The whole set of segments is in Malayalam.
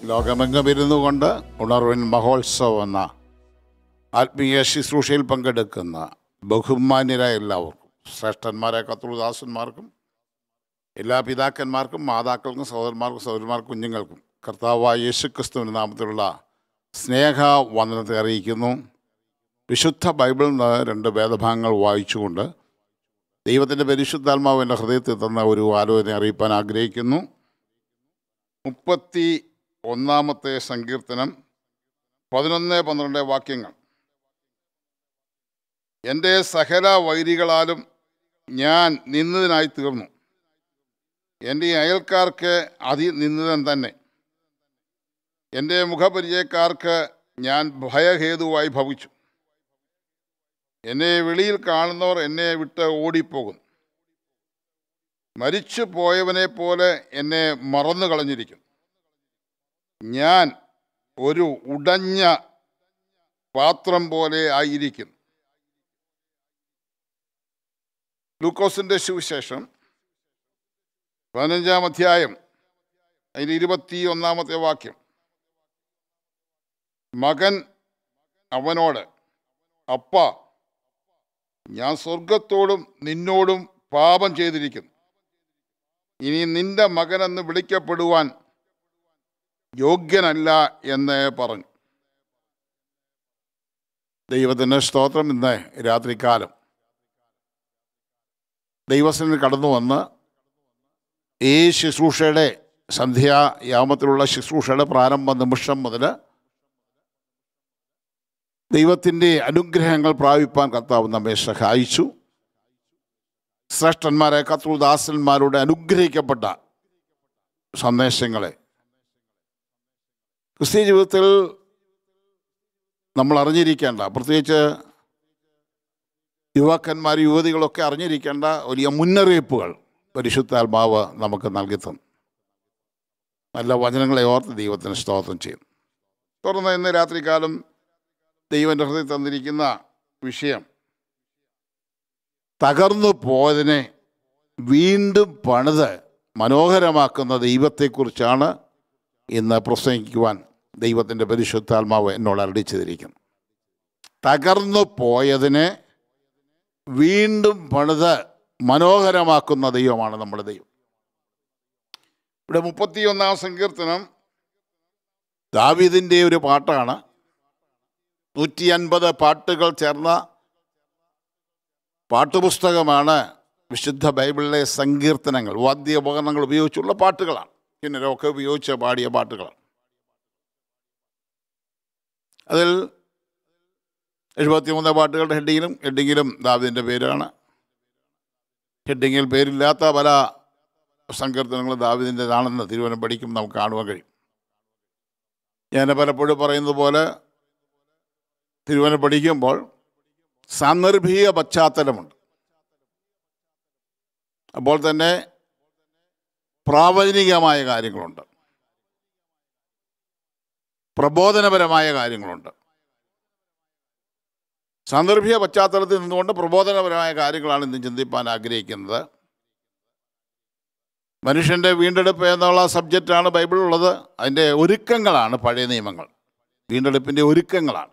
ലോകമെങ്ങും ഇരുന്നു കൊണ്ട് ഉണർവിൻ മഹോത്സവം എന്ന ആത്മീയ ശുശ്രൂഷയിൽ പങ്കെടുക്കുന്ന ബഹുമാന്യരായ എല്ലാവർക്കും ശ്രേഷ്ഠന്മാരായ കത്തുദാസന്മാർക്കും എല്ലാ പിതാക്കന്മാർക്കും മാതാക്കൾക്കും സഹോദരന്മാർക്കും സഹോദരന്മാർക്കും കുഞ്ഞുങ്ങൾക്കും കർത്താവായ യേശുക്രിസ്തുവിൻ്റെ നാമത്തിലുള്ള സ്നേഹ വന്ദനത്തെ അറിയിക്കുന്നു വിശുദ്ധ ബൈബിളിൽ നിന്ന് രണ്ട് വേദഭാഗങ്ങൾ വായിച്ചുകൊണ്ട് ദൈവത്തിൻ്റെ പരിശുദ്ധാത്മാവ് എൻ്റെ ഹൃദയത്തിൽ തന്ന ഒരു ആലോചന അറിയിപ്പാൻ ആഗ്രഹിക്കുന്നു മുപ്പത്തി ഒന്നാമത്തെ സങ്കീർത്തനം പതിനൊന്ന് പന്ത്രണ്ട് വാക്യങ്ങൾ എൻ്റെ സകല വൈരികളാലും ഞാൻ നിന്നതിനായി തീർന്നു എൻ്റെ അയൽക്കാർക്ക് അതിനിന്ദിതൻ തന്നെ എൻ്റെ മുഖപരിചയക്കാർക്ക് ഞാൻ ഭയഹേതുവായി ഭവിച്ചു എന്നെ വെളിയിൽ കാണുന്നവർ എന്നെ വിട്ട് ഓടിപ്പോകും മരിച്ചു പോയവനെ പോലെ എന്നെ മറന്നു കളഞ്ഞിരിക്കുന്നു ഞാൻ ഒരു ഉടഞ്ഞ പാത്രം പോലെ ആയിരിക്കുന്നു ലൂക്കോസിന്റെ സുവിശേഷം പതിനഞ്ചാം അധ്യായം അതിൽ ഇരുപത്തി ഒന്നാമത്തെ വാക്യം മകൻ അവനോട് അപ്പ ഞാൻ സ്വർഗത്തോടും നിന്നോടും പാപം ചെയ്തിരിക്കുന്നു ഇനി നിന്റെ മകനെന്ന് വിളിക്കപ്പെടുവാൻ യോഗ്യനല്ല എന്ന് പറഞ്ഞു ദൈവത്തിൻ്റെ സ്തോത്രം ഇന്ന് രാത്രികാലം ദൈവസനിൽ കടന്നു വന്ന് ഈ ശുശ്രൂഷയുടെ സന്ധ്യായാമത്തിലുള്ള ശുശ്രൂഷയുടെ പ്രാരംഭ നിമിഷം മുതൽ ദൈവത്തിൻ്റെ അനുഗ്രഹങ്ങൾ പ്രാപിപ്പാൻ കർത്താവ് നമ്മെ സഹായിച്ചു ശ്രേഷ്ഠന്മാരെ കത്തുദാസന്മാരുടെ അനുഗ്രഹിക്കപ്പെട്ട സന്ദേശങ്ങളെ ക്രിസ്തീയ ജീവിതത്തിൽ നമ്മൾ അറിഞ്ഞിരിക്കേണ്ട പ്രത്യേകിച്ച് യുവാക്കന്മാർ യുവതികളൊക്കെ അറിഞ്ഞിരിക്കേണ്ട വലിയ മുന്നറിയിപ്പുകൾ പരിശുദ്ധാത്മാവ് നമുക്ക് നൽകി തന്നു നല്ല വചനങ്ങളെ ഓർത്ത് ദൈവത്തിന് സ്തോത്രം ചെയ്യുന്നു തുടർന്ന് ഇന്ന് രാത്രികാലം ദൈവൻ്റെ ഹൃദയം തന്നിരിക്കുന്ന വിഷയം തകർന്നു പോയതിനെ വീണ്ടും പണിത് മനോഹരമാക്കുന്ന ദൈവത്തെക്കുറിച്ചാണ് ഇന്ന് പ്രസംഗിക്കുവാൻ ദൈവത്തിൻ്റെ പരിശുദ്ധാത്മാവ് എന്നോട് അരടിച്ചിരിക്കുന്നു തകർന്നു പോയതിനെ വീണ്ടും പണിത് മനോഹരമാക്കുന്ന ദൈവമാണ് നമ്മുടെ ദൈവം ഇവിടെ മുപ്പത്തിയൊന്നാം സങ്കീർത്തനം ദാവീദിൻ്റെ ഒരു പാട്ടാണ് നൂറ്റി അൻപത് പാട്ടുകൾ ചേർന്ന പാട്ടുപുസ്തകമാണ് വിശുദ്ധ ബൈബിളിലെ സങ്കീർത്തനങ്ങൾ വാദ്യ ഉപകരണങ്ങൾ ഉപയോഗിച്ചുള്ള പാട്ടുകളാണ് കിന്നരൊക്കെ ഉപയോഗിച്ച് പാടിയ പാട്ടുകളാണ് അതിൽ എഴുപത്തിമൂന്ന് പാട്ടുകളുടെ ഹെഡിങ്ങിലും ഹെഡിങ്ങിലും ദാവിദിൻ്റെ പേരാണ് ഹെഡിങ്ങിൽ പേരില്ലാത്ത പല സങ്കീർത്തനങ്ങളും ദാവിദിൻ്റെതാണെന്ന് തിരുവനം പഠിക്കും നമുക്ക് കാണുവാൻ കഴിയും ഞാൻ പലപ്പോഴും പറയുന്നത് പോലെ തിരുവനം പഠിക്കുമ്പോൾ സാന്ദർഭിക പശ്ചാത്തലമുണ്ട് അപ്പോൾ തന്നെ പ്രാവചനികമായ കാര്യങ്ങളുണ്ട് പ്രബോധനപരമായ കാര്യങ്ങളുണ്ട് സാന്ദർഭിക പശ്ചാത്തലത്തിൽ നിന്നുകൊണ്ട് പ്രബോധനപരമായ കാര്യങ്ങളാണ് ഇന്ന് ചിന്തിപ്പാൻ ആഗ്രഹിക്കുന്നത് മനുഷ്യൻ്റെ വീണ്ടെടുപ്പ് എന്നുള്ള സബ്ജക്റ്റാണ് ബൈബിളിലുള്ളത് അതിൻ്റെ ഒരുക്കങ്ങളാണ് പഴയ നിയമങ്ങൾ വീണ്ടെടുപ്പിൻ്റെ ഒരുക്കങ്ങളാണ്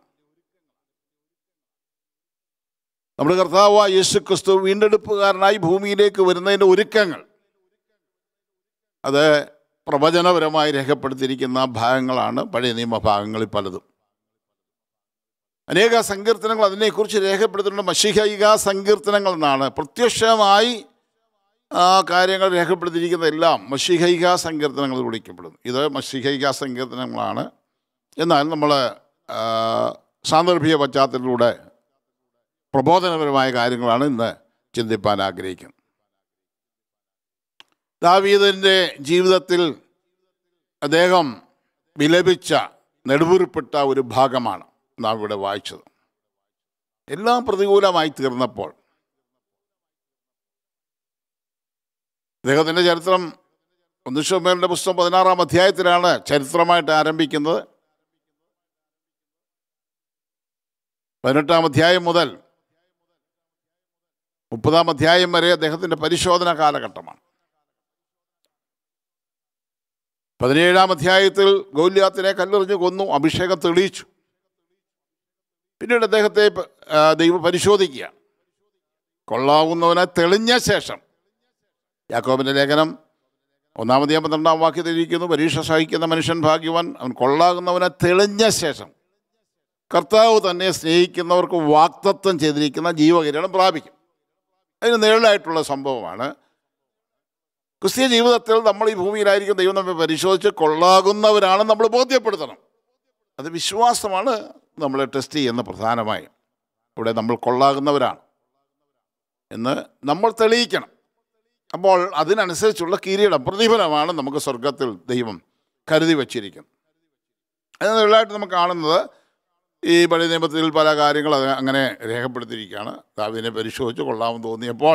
നമ്മുടെ കർത്താവ് യേശു ക്രിസ്തു വീണ്ടെടുപ്പുകാരനായി ഭൂമിയിലേക്ക് വരുന്നതിൻ്റെ ഒരുക്കങ്ങൾ അത് പ്രവചനപരമായി രേഖപ്പെടുത്തിയിരിക്കുന്ന ഭാഗങ്ങളാണ് പഴയ നിയമഭാഗങ്ങളിൽ പലതും അനേക സങ്കീർത്തനങ്ങൾ അതിനെക്കുറിച്ച് രേഖപ്പെടുത്തിയിട്ടുണ്ട് മഷിഹൈക സങ്കീർത്തനങ്ങൾ എന്നാണ് പ്രത്യക്ഷമായി ആ കാര്യങ്ങൾ രേഖപ്പെടുത്തിയിരിക്കുന്ന എല്ലാം മഷിഹൈക സങ്കീർത്തനങ്ങൾ എന്ന് വിളിക്കപ്പെടുന്നു ഇത് മഷിഹൈക സങ്കീർത്തനങ്ങളാണ് എന്നാൽ നമ്മൾ സാന്ദർഭിക പശ്ചാത്തലത്തിലൂടെ പ്രബോധനപരമായ കാര്യങ്ങളാണ് ഇന്ന് ചിന്തിപ്പാൻ ആഗ്രഹിക്കുന്നത് ദാവീദിൻ്റെ ജീവിതത്തിൽ അദ്ദേഹം വിലപിച്ച നെടുവുറിപ്പെട്ട ഒരു ഭാഗമാണ് നാം ഇവിടെ വായിച്ചത് എല്ലാം പ്രതികൂലമായി തീർന്നപ്പോൾ അദ്ദേഹത്തിൻ്റെ ചരിത്രം ഒന്നിഷോമേലിൻ്റെ പുസ്തകം പതിനാറാം അധ്യായത്തിലാണ് ചരിത്രമായിട്ട് ആരംഭിക്കുന്നത് പതിനെട്ടാം അധ്യായം മുതൽ മുപ്പതാം അധ്യായം വരെ അദ്ദേഹത്തിൻ്റെ പരിശോധന കാലഘട്ടമാണ് പതിനേഴാം അധ്യായത്തിൽ ഗൗല്യാത്തിനെ കല്ലെറിഞ്ഞ് കൊന്നു അഭിഷേകം തെളിയിച്ചു പിന്നീട് അദ്ദേഹത്തെ പ- ആ, ദൈവം പരിശോധിക്കുക കൊള്ളാവുന്നവനെ തെളിഞ്ഞ ശേഷം യാക്കോബിൻ്റെ ലേഖനം ഒന്നാമതേ പന്ത്രണ്ടാം വാക്യത്തിലിരിക്കുന്നു പരീക്ഷ സഹിക്കുന്ന മനുഷ്യൻ ഭാഗ്യവാൻ അവൻ കൊള്ളാകുന്നവനെ തെളിഞ്ഞ ശേഷം കർത്താവ് തന്നെ സ്നേഹിക്കുന്നവർക്ക് വാക്തത്വം ചെയ്തിരിക്കുന്ന ജീവകിരണം പ്രാപിക്കും അതിന് നേരിലായിട്ടുള്ള സംഭവമാണ് ക്രിസ്തീയ ജീവിതത്തിൽ നമ്മൾ ഈ ഭൂമിയിലായിരിക്കും ദൈവം നമ്മെ പരിശോധിച്ച് കൊള്ളാകുന്നവരാണ് നമ്മൾ ബോധ്യപ്പെടുത്തണം അത് വിശ്വാസമാണ് നമ്മളെ ടെസ്റ്റ് ചെയ്യുന്ന പ്രധാനമായും ഇവിടെ നമ്മൾ കൊള്ളാകുന്നവരാണ് എന്ന് നമ്മൾ തെളിയിക്കണം അപ്പോൾ അതിനനുസരിച്ചുള്ള കിരീടം പ്രതിഫലമാണ് നമുക്ക് സ്വർഗത്തിൽ ദൈവം കരുതി വച്ചിരിക്കുന്നത് അതിന് നേരിലായിട്ട് നമുക്ക് കാണുന്നത് ഈ പഴയ നിയമത്തിൽ പല കാര്യങ്ങൾ അത് അങ്ങനെ രേഖപ്പെടുത്തിയിരിക്കുകയാണ് ദാവിദിനെ പരിശോധിച്ച് കൊള്ളാമെന്ന് തോന്നിയപ്പോൾ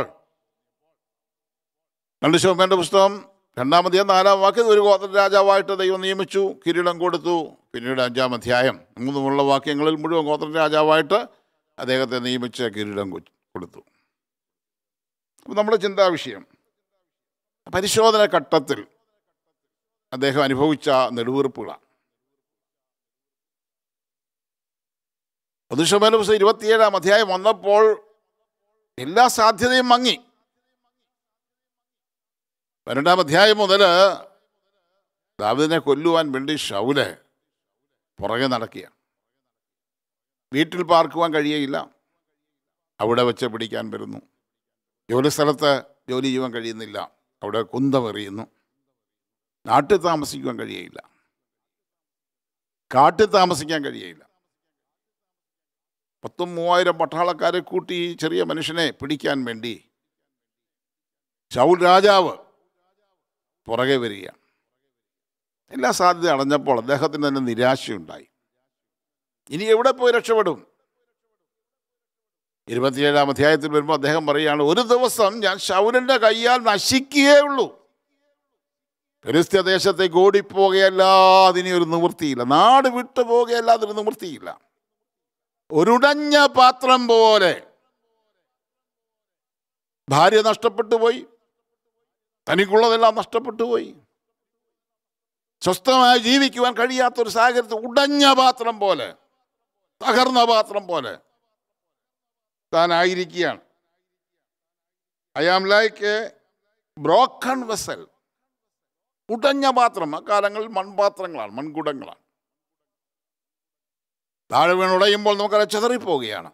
രണ്ട് ശോഭേൻ്റെ പുസ്തകം രണ്ടാമതേ നാലാം വാക്യം ഒരു ഗോത്ര രാജാവായിട്ട് ദൈവം നിയമിച്ചു കിരീടം കൊടുത്തു പിന്നീട് അഞ്ചാം അധ്യായം മൂന്നുമുള്ള വാക്യങ്ങളിൽ മുഴുവൻ ഗോത്ര രാജാവായിട്ട് അദ്ദേഹത്തെ നിയമിച്ച് കിരീടം കൊ- കൊടുത്തു അപ്പം നമ്മുടെ ചിന്താവിഷയം പരിശോധന ഘട്ടത്തിൽ അദ്ദേഹം അനുഭവിച്ച നെടുവീർപ്പുകളാണ് ഒന്നുശോഭേന പുസ്തകം ഇരുപത്തിയേഴാം അധ്യായം വന്നപ്പോൾ എല്ലാ സാധ്യതയും മങ്ങി പന്ത്രണ്ടാം അധ്യായം മുതൽ ദാവിദിനെ കൊല്ലുവാൻ വേണ്ടി ഷൗല് പുറകെ നടക്കുക വീട്ടിൽ പാർക്കുവാൻ കഴിയയില്ല അവിടെ വെച്ച് പിടിക്കാൻ വരുന്നു ജോലി സ്ഥലത്ത് ജോലി ചെയ്യുവാൻ കഴിയുന്നില്ല അവിടെ കുന്തമെറിയുന്നു നാട്ടിൽ താമസിക്കുവാൻ കഴിയയില്ല കാട്ടിൽ താമസിക്കാൻ കഴിയയില്ല പത്തും മൂവായിരം പട്ടാളക്കാരെ കൂട്ടി ഈ ചെറിയ മനുഷ്യനെ പിടിക്കാൻ വേണ്ടി ശൗൽ രാജാവ് പുറകെ വരികയാണ് എല്ലാ സാധ്യത അടഞ്ഞപ്പോൾ അദ്ദേഹത്തിന് തന്നെ നിരാശയുണ്ടായി ഇനി എവിടെ പോയി രക്ഷപ്പെടും ഇരുപത്തിയേഴാം അധ്യായത്തിൽ വരുമ്പോൾ അദ്ദേഹം പറയുകയാണ് ഒരു ദിവസം ഞാൻ ശൗരന്റെ കയ്യാൽ നശിക്കുകയേ ഉള്ളൂ ഫെലിസ്ത്യ ദേശത്തേക്ക് ഓടിപ്പോകുകയല്ലാതെ ഇനി ഒരു നിവൃത്തിയില്ല നാട് വിട്ടു പോകുകയല്ലാതെ ഒരു നിവൃത്തിയില്ല ഒരുടഞ്ഞ പാത്രം പോലെ ഭാര്യ നഷ്ടപ്പെട്ടു പോയി തനിക്കുള്ളതെല്ലാം നഷ്ടപ്പെട്ടു പോയി സ്വസ്ഥമായി ജീവിക്കുവാൻ കഴിയാത്തൊരു സാഹചര്യത്തിൽ ഉടഞ്ഞ പാത്രം പോലെ തകർന്ന പാത്രം പോലെ താനായിരിക്കുകയാണ് I am like a broken vessel ഉടഞ്ഞ പാത്രം അക്കാലങ്ങളിൽ മൺപാത്രങ്ങളാണ് മൺകുടങ്ങളാണ് താഴെ വീണ് ഉടയുമ്പോൾ നമുക്കത് ചെതറിപ്പോവുകയാണ്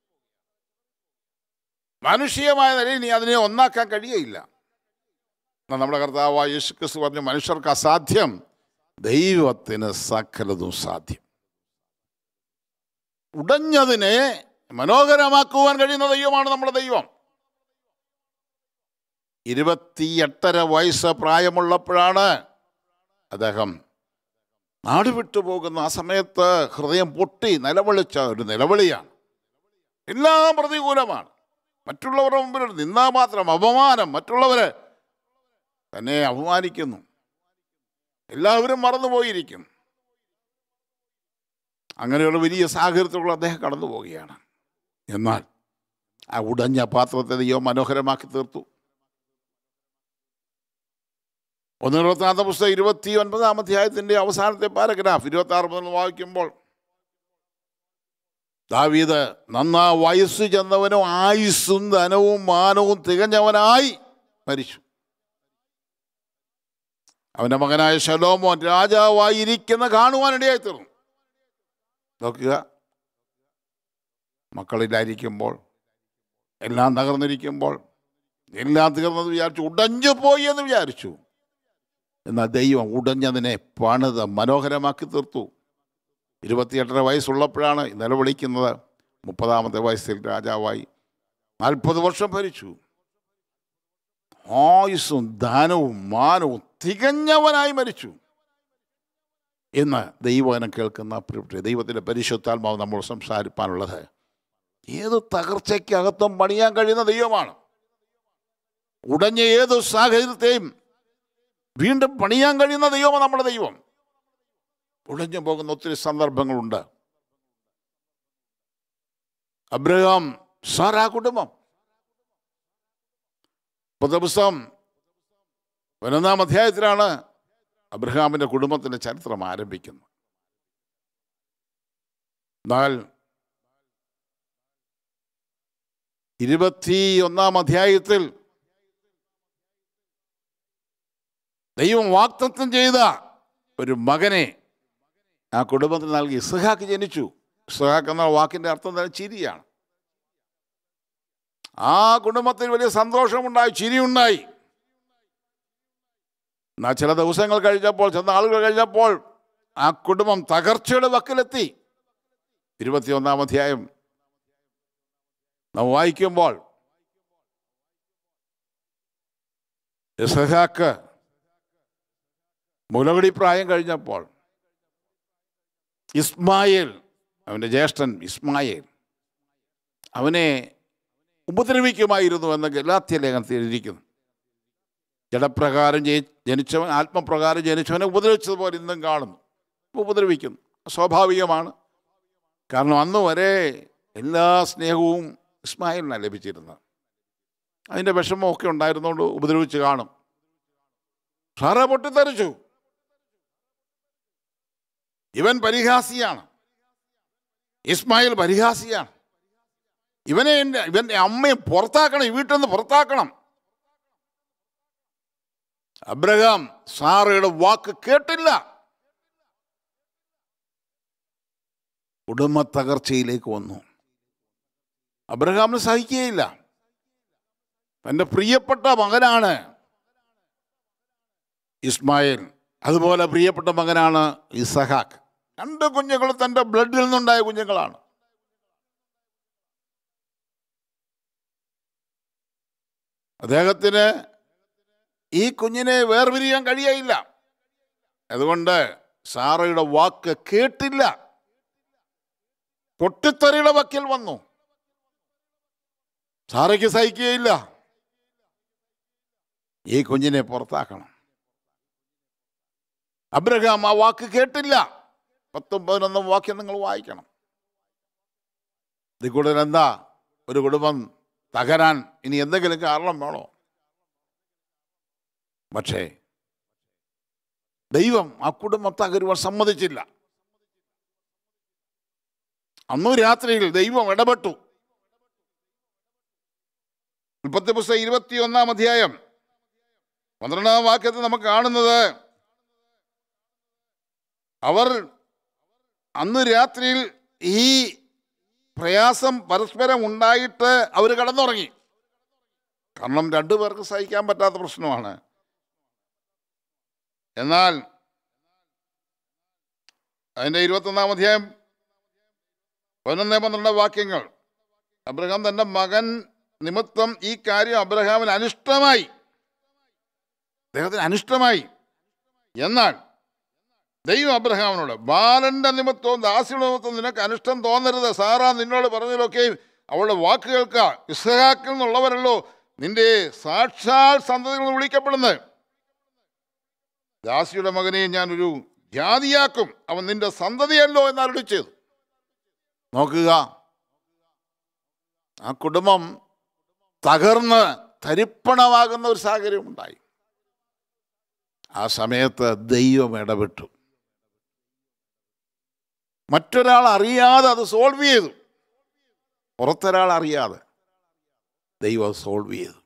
മാനുഷികമായ നിലയിൽ ഇനി അതിനെ ഒന്നാക്കാൻ കഴിയയില്ല എന്നാൽ നമ്മുടെ കർത്താവായ യേശു ക്രിസ്തു പറഞ്ഞു മനുഷ്യർക്ക് അസാധ്യം ദൈവത്തിന് സകലതും സാധ്യം ഉടഞ്ഞതിനെ മനോഹരമാക്കുവാൻ കഴിയുന്ന ദൈവമാണ് നമ്മുടെ ദൈവം ഇരുപത്തിയെട്ടര വയസ്സ് പ്രായമുള്ളപ്പോഴാണ് അദ്ദേഹം നാട് വിട്ടു പോകുന്ന ആ സമയത്ത് ഹൃദയം പൊട്ടി നിലവിളിച്ച ഒരു നിലവിളിയാണ് എല്ലാം പ്രതികൂലമാണ് മറ്റുള്ളവരുടെ മുമ്പിൽ നിന്നാ മാത്രം അപമാനം മറ്റുള്ളവരെ തന്നെ അപമാനിക്കുന്നു എല്ലാവരും മറന്നുപോയിരിക്കും അങ്ങനെയുള്ള വലിയ സാഹചര്യത്തിലുള്ള അദ്ദേഹം കടന്നു പോവുകയാണ് എന്നാൽ ആ ഉടഞ്ഞ പാത്രത്തെ ദൈവം മനോഹരമാക്കി തീർത്തു ഒന്ന് ഇരുപത്തിനാമത്തെ പുസ്തകം ഇരുപത്തി ഒൻപതാം അധ്യായത്തിൻ്റെ അവസാനത്തെ പാരഗ്രാഫ് ഇരുപത്തി ആറ് മുതൽ വായിക്കുമ്പോൾ ദാവീദ് നന്നാ വയസ്സ് ചെന്നവനും ആയുസ്സും ധനവും മാനവും തികഞ്ഞവനായി മരിച്ചു അവൻ്റെ മകനായ ശലോമോൻ രാജാവായിരിക്കുന്ന കാണുവാനിടയായി തീർന്നു നോക്കുക മക്കളില്ലായിരിക്കുമ്പോൾ എല്ലാം തകർന്നിരിക്കുമ്പോൾ എല്ലാം തീർന്നെന്ന് വിചാരിച്ചു ഉടഞ്ഞു പോയി എന്ന് വിചാരിച്ചു എന്നാൽ ദൈവം ഉടഞ്ഞതിനെ പണിത് മനോഹരമാക്കി തീർത്തു ഇരുപത്തിയെട്ടര വയസ്സുള്ളപ്പോഴാണ് നിലവിളിക്കുന്നത് മുപ്പതാമത്തെ വയസ്സിൽ രാജാവായി നാൽപ്പത് വർഷം ഭരിച്ചു ആയുസ്സും ധനവും മാനവും തികഞ്ഞവനായി മരിച്ചു എന്ന് ദൈവനം കേൾക്കുന്ന പ്രിയപ്പെട്ട ദൈവത്തിൻ്റെ പരിശുദ്ധാത്മാവ് നമ്മൾ സംസാരിപ്പാനുള്ളത് ഏത് തകർച്ചയ്ക്കകത്തും പണിയാൻ കഴിയുന്ന ദൈവമാണ് ഉടഞ്ഞ ഏത് സാഹചര്യത്തെയും വീണ്ടും പണിയാൻ കഴിയുന്ന ദൈവമാണ് നമ്മുടെ ദൈവം ഉടഞ്ഞു പോകുന്ന ഒത്തിരി സന്ദർഭങ്ങളുണ്ട് അബ്രഹാം സാറാ കുടുംബം പുസ്തകം പതിനൊന്നാം അധ്യായത്തിലാണ് അബ്രഹാമിൻ്റെ കുടുംബത്തിൻ്റെ ചരിത്രം ആരംഭിക്കുന്നു എന്നാൽ ഇരുപത്തി ഒന്നാം അധ്യായത്തിൽ ദൈവം വാക്തത്വം ചെയ്ത ഒരു മകനെ ആ കുടുംബത്തിന് നൽകി ഇസ്ഹാക്ക് ജനിച്ചു ഇസ്ഹാക്ക് എന്ന വാക്കിൻ്റെ അർത്ഥം തന്നെ ചിരിയാണ് ആ കുടുംബത്തിൽ വലിയ സന്തോഷമുണ്ടായി ചിരിയുണ്ടായി എന്നാൽ ചില ദിവസങ്ങൾ കഴിഞ്ഞപ്പോൾ ചില നാളുകൾ കഴിഞ്ഞപ്പോൾ ആ കുടുംബം തകർച്ചയുടെ വക്കിലെത്തി ഇരുപത്തിയൊന്നാം അധ്യായം നാം വായിക്കുമ്പോൾ ഇസഹാക്ക് മുലകുടി പ്രായം കഴിഞ്ഞപ്പോൾ ഇസ്മായേൽ അവൻ്റെ ജ്യേഷ്ഠൻ ഇസ്മായേൽ അവനെ ഉപദ്രവിക്കുമായിരുന്നു എന്ന് ഗലാത്യ ലേഖനത്തിൽ എഴുതിയിരിക്കുന്നു ജഡപ്രകാരം ജയി- ജനിച്ചവൻ ആത്മപ്രകാരം ജനിച്ചവനെ ഉപദ്രവിച്ചതുപോലെ ഇന്നും കാണുന്നു ഉപദ്രവിക്കുന്നു സ്വാഭാവികമാണ് കാരണം അന്ന് വരെ എല്ലാ സ്നേഹവും ഇസ്മായിലിനാണ് ലഭിച്ചിരുന്നത് അതിൻ്റെ വിഷമമൊക്കെ ഉണ്ടായിരുന്നുകൊണ്ട് ഉപദ്രവിച്ച് കാണും സാറ പൊട്ടിത്തെറിച്ചു ഇവൻ പരിഹാസിയാണ് ഇസ്മായിൽ പരിഹാസിയാണ് ഇവനെ എൻ്റെ ഇവൻ്റെ അമ്മയെ പുറത്താക്കണം ഈ വീട്ടിൽ നിന്ന് പുറത്താക്കണം അബ്രഹാം സാറയുടെ വാക്ക് കേട്ടില്ല കുടുംബ തകർച്ചയിലേക്ക് വന്നു അബ്രഹാമിന് സഹിക്കുകയില്ല തൻ്റെ പ്രിയപ്പെട്ട മകനാണ് ഇസ്മായിൽ അതുപോലെ പ്രിയപ്പെട്ട മകനാണ് ഇസഹാക്ക് രണ്ട് കുഞ്ഞുങ്ങൾ തൻ്റെ ബ്ലഡിൽ നിന്നുണ്ടായ കുഞ്ഞുങ്ങളാണ് അദ്ദേഹത്തിന് ഈ കുഞ്ഞിനെ വേർപിരിയാൻ കഴിയയില്ല അതുകൊണ്ട് സാറയുടെ വാക്ക് കേട്ടില്ല പൊട്ടിത്തെറിയുടെ വക്കിൽ വന്നു സാറയ്ക്ക് സഹിക്കുകയില്ല ഈ കുഞ്ഞിനെ പുറത്താക്കണം അബ്രഹാം ആ വാക്ക് കേട്ടില്ല പത്തും പതിനൊന്നും വാക്യം നിങ്ങൾ വായിക്കണം ഇതിൽ കൂടുതൽ എന്താ ഒരു കുടുംബം തകരാൻ ഇനി എന്തെങ്കിലും കാരണം വേണോ പക്ഷേ ദൈവം ആ കുടുംബം തകരുവാൻ സമ്മതിച്ചില്ല അന്നു രാത്രിയിൽ ദൈവം ഇടപെട്ടു മുപ്പത്തി പുസ്തകം ഇരുപത്തി ഒന്നാം അധ്യായം പന്ത്രണ്ടാം വാക്യത്തിൽ നമുക്ക് കാണുന്നത് അവർ അന്ന് രാത്രിയിൽ ഈ പ്രയാസം പരസ്പരം ഉണ്ടായിട്ട് അവർ കടന്നുറങ്ങി കാരണം രണ്ടു പേർക്ക് സഹിക്കാൻ പറ്റാത്ത പ്രശ്നമാണ് എന്നാൽ അതിൻ്റെ ഇരുപത്തൊന്നാം അധ്യായം പതിനൊന്ന് പന്ത്രണ്ട് വാക്യങ്ങൾ അബ്രഹാം തൻ്റെ മകൻ നിമിത്തം ഈ കാര്യം അബ്രഹാമിന് അനിഷ്ടമായി അദ്ദേഹത്തിന് അനിഷ്ടമായി എന്നാൽ ദൈവം അബ്രഹാമിനോട് ബാലന്റെ നിമിത്തവും ദാസിയുടെ നിമിത്തവും നിനക്ക് അനിഷ്ടം തോന്നരുത് സാറാ നിന്നോട് പറഞ്ഞതിലൊക്കെ അവളുടെ വാക്ക് കേൾക്ക ഇസ്ഹാക്കിൽ നിന്നുള്ളവരല്ലോ നിന്റെ സാക്ഷാൽ സന്തതികൾ വിളിക്കപ്പെടുന്നത് ദാസിയുടെ മകനെ ഞാനൊരു ജാതിയാക്കും അവൻ നിന്റെ സന്തതിയല്ലോ എന്ന് അരുളി ചെയ്തു നോക്കുക ആ കുടുംബം തകർന്ന് തരിപ്പണമാകുന്ന ഒരു സാഹചര്യം ഉണ്ടായി ആ സമയത്ത് ദൈവം ഇടപെട്ടു മറ്റൊരാൾ അറിയാതെ അത് സോൾവ് ചെയ്തു പുറത്തൊരാൾ അറിയാതെ ദൈവം സോൾവ് ചെയ്തു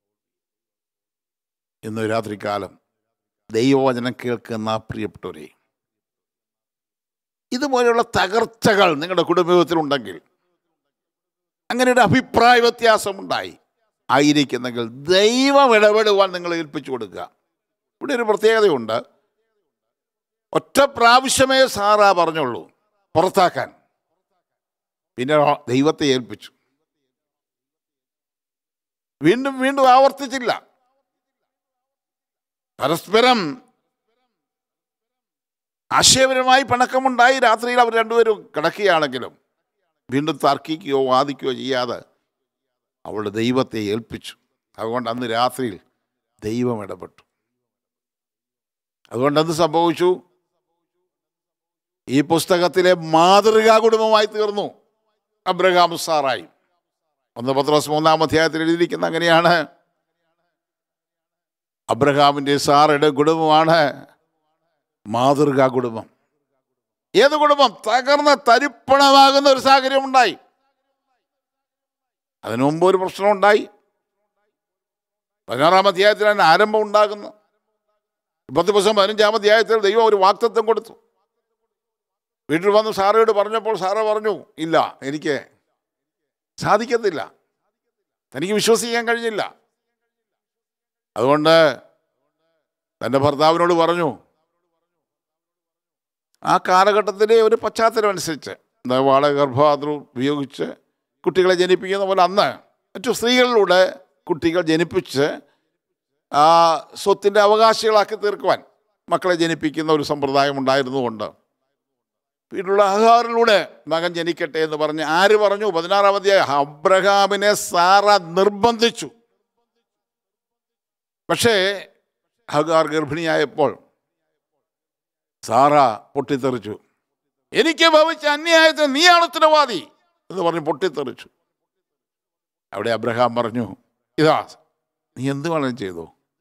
ഇന്ന് രാത്രികാലം ദൈവവചനം കേൾക്കുന്ന പ്രിയപ്പെട്ടവരെ ഇതുപോലെയുള്ള തകർച്ചകൾ നിങ്ങളുടെ കുടുംബത്തിലുണ്ടെങ്കിൽ അങ്ങനെ ഒരു അഭിപ്രായ വ്യത്യാസമുണ്ടായി ആയിരിക്കുന്നെങ്കിൽ ദൈവം ഇടപെടുവാൻ നിങ്ങൾ ഏൽപ്പിച്ചു കൊടുക്കുക ഇവിടെ ഒരു പ്രത്യേകതയുണ്ട് ഒറ്റ പ്രാവശ്യമേ സാറാ പറഞ്ഞുള്ളൂ പുറത്താക്കാൻ പിന്നെ ദൈവത്തെ ഏൽപ്പിച്ചു വീണ്ടും വീണ്ടും ആവർത്തിച്ചില്ല പരസ്പരം ആശയപരമായി പിണക്കമുണ്ടായി രാത്രിയിൽ അവർ രണ്ടുപേരും കിടക്കുകയാണെങ്കിലും വീണ്ടും തർക്കിക്കുകയോ വാദിക്കുകയോ ചെയ്യാതെ അവളുടെ ദൈവത്തെ ഏൽപ്പിച്ചു അതുകൊണ്ട് അന്ന് രാത്രിയിൽ ദൈവം ഇടപെട്ടു അതുകൊണ്ട് എന്ത് സംഭവിച്ചു ഈ പുസ്തകത്തിലെ മാതൃകാ കുടുംബമായി തീർന്നു അബ്രഹാം സാറായി ഒന്ന് പത്രോസ് മൂന്നാം അധ്യായത്തിൽ എഴുതിയിരിക്കുന്ന അങ്ങനെയാണ് അബ്രഹാമിൻ്റെ സാറയുടെ കുടുംബമാണ് മാതൃകാ കുടുംബം ഏത് കുടുംബം തകർന്ന തരിപ്പണമാകുന്ന ഒരു സാഹചര്യം ഉണ്ടായി അതിനു മുമ്പ് ഒരു പ്രശ്നം ഉണ്ടായി പതിനാറാം അധ്യായത്തിൽ തന്നെ ആരംഭം ഉണ്ടാകുന്നു പത്ത് ദിവസം പതിനഞ്ചാം അധ്യായത്തിൽ ദൈവം ഒരു വാക്തത്വം കൊടുത്തു വീട്ടിൽ വന്ന് സാറയോട് പറഞ്ഞപ്പോൾ സാറ് പറഞ്ഞു ഇല്ല എനിക്ക് സാധിക്കത്തില്ല തനിക്ക് വിശ്വസിക്കാൻ കഴിഞ്ഞില്ല അതുകൊണ്ട് തൻ്റെ ഭർത്താവിനോട് പറഞ്ഞു ആ കാലഘട്ടത്തിലെ ഒരു പശ്ചാത്തലം അനുസരിച്ച് എന്താ വാടക ഗർഭപാത്രം ഉപയോഗിച്ച് കുട്ടികളെ ജനിപ്പിക്കുന്ന പോലെ അന്ന് മറ്റു സ്ത്രീകളിലൂടെ കുട്ടികൾ ജനിപ്പിച്ച് ആ സ്വത്തിൻ്റെ അവകാശികളാക്കി തീർക്കുവാൻ മക്കളെ ജനിപ്പിക്കുന്ന ഒരു സമ്പ്രദായം ഉണ്ടായിരുന്നുകൊണ്ട് വീട്ടിലുള്ള ആഹാറിലൂടെ മകൻ ജനിക്കട്ടെ എന്ന് പറഞ്ഞ് ആര് പറഞ്ഞു പതിനാറാം അധ്യായം അബ്രഹാമിനെ സാറ നിർബന്ധിച്ചു പക്ഷേ ഹഗാർ ഗർഭിണിയായപ്പോൾ സാറ പൊട്ടിത്തെറിച്ചു എനിക്ക് ഭവിച്ച അന്യായത്തിന് നീയാണ് ഉത്തരവാദി എന്ന് പറഞ്ഞ് പൊട്ടിത്തെറിച്ചു അവിടെ അബ്രഹാം പറഞ്ഞു ഇതാ നീ എന്ത് വേണം ചെയ്തു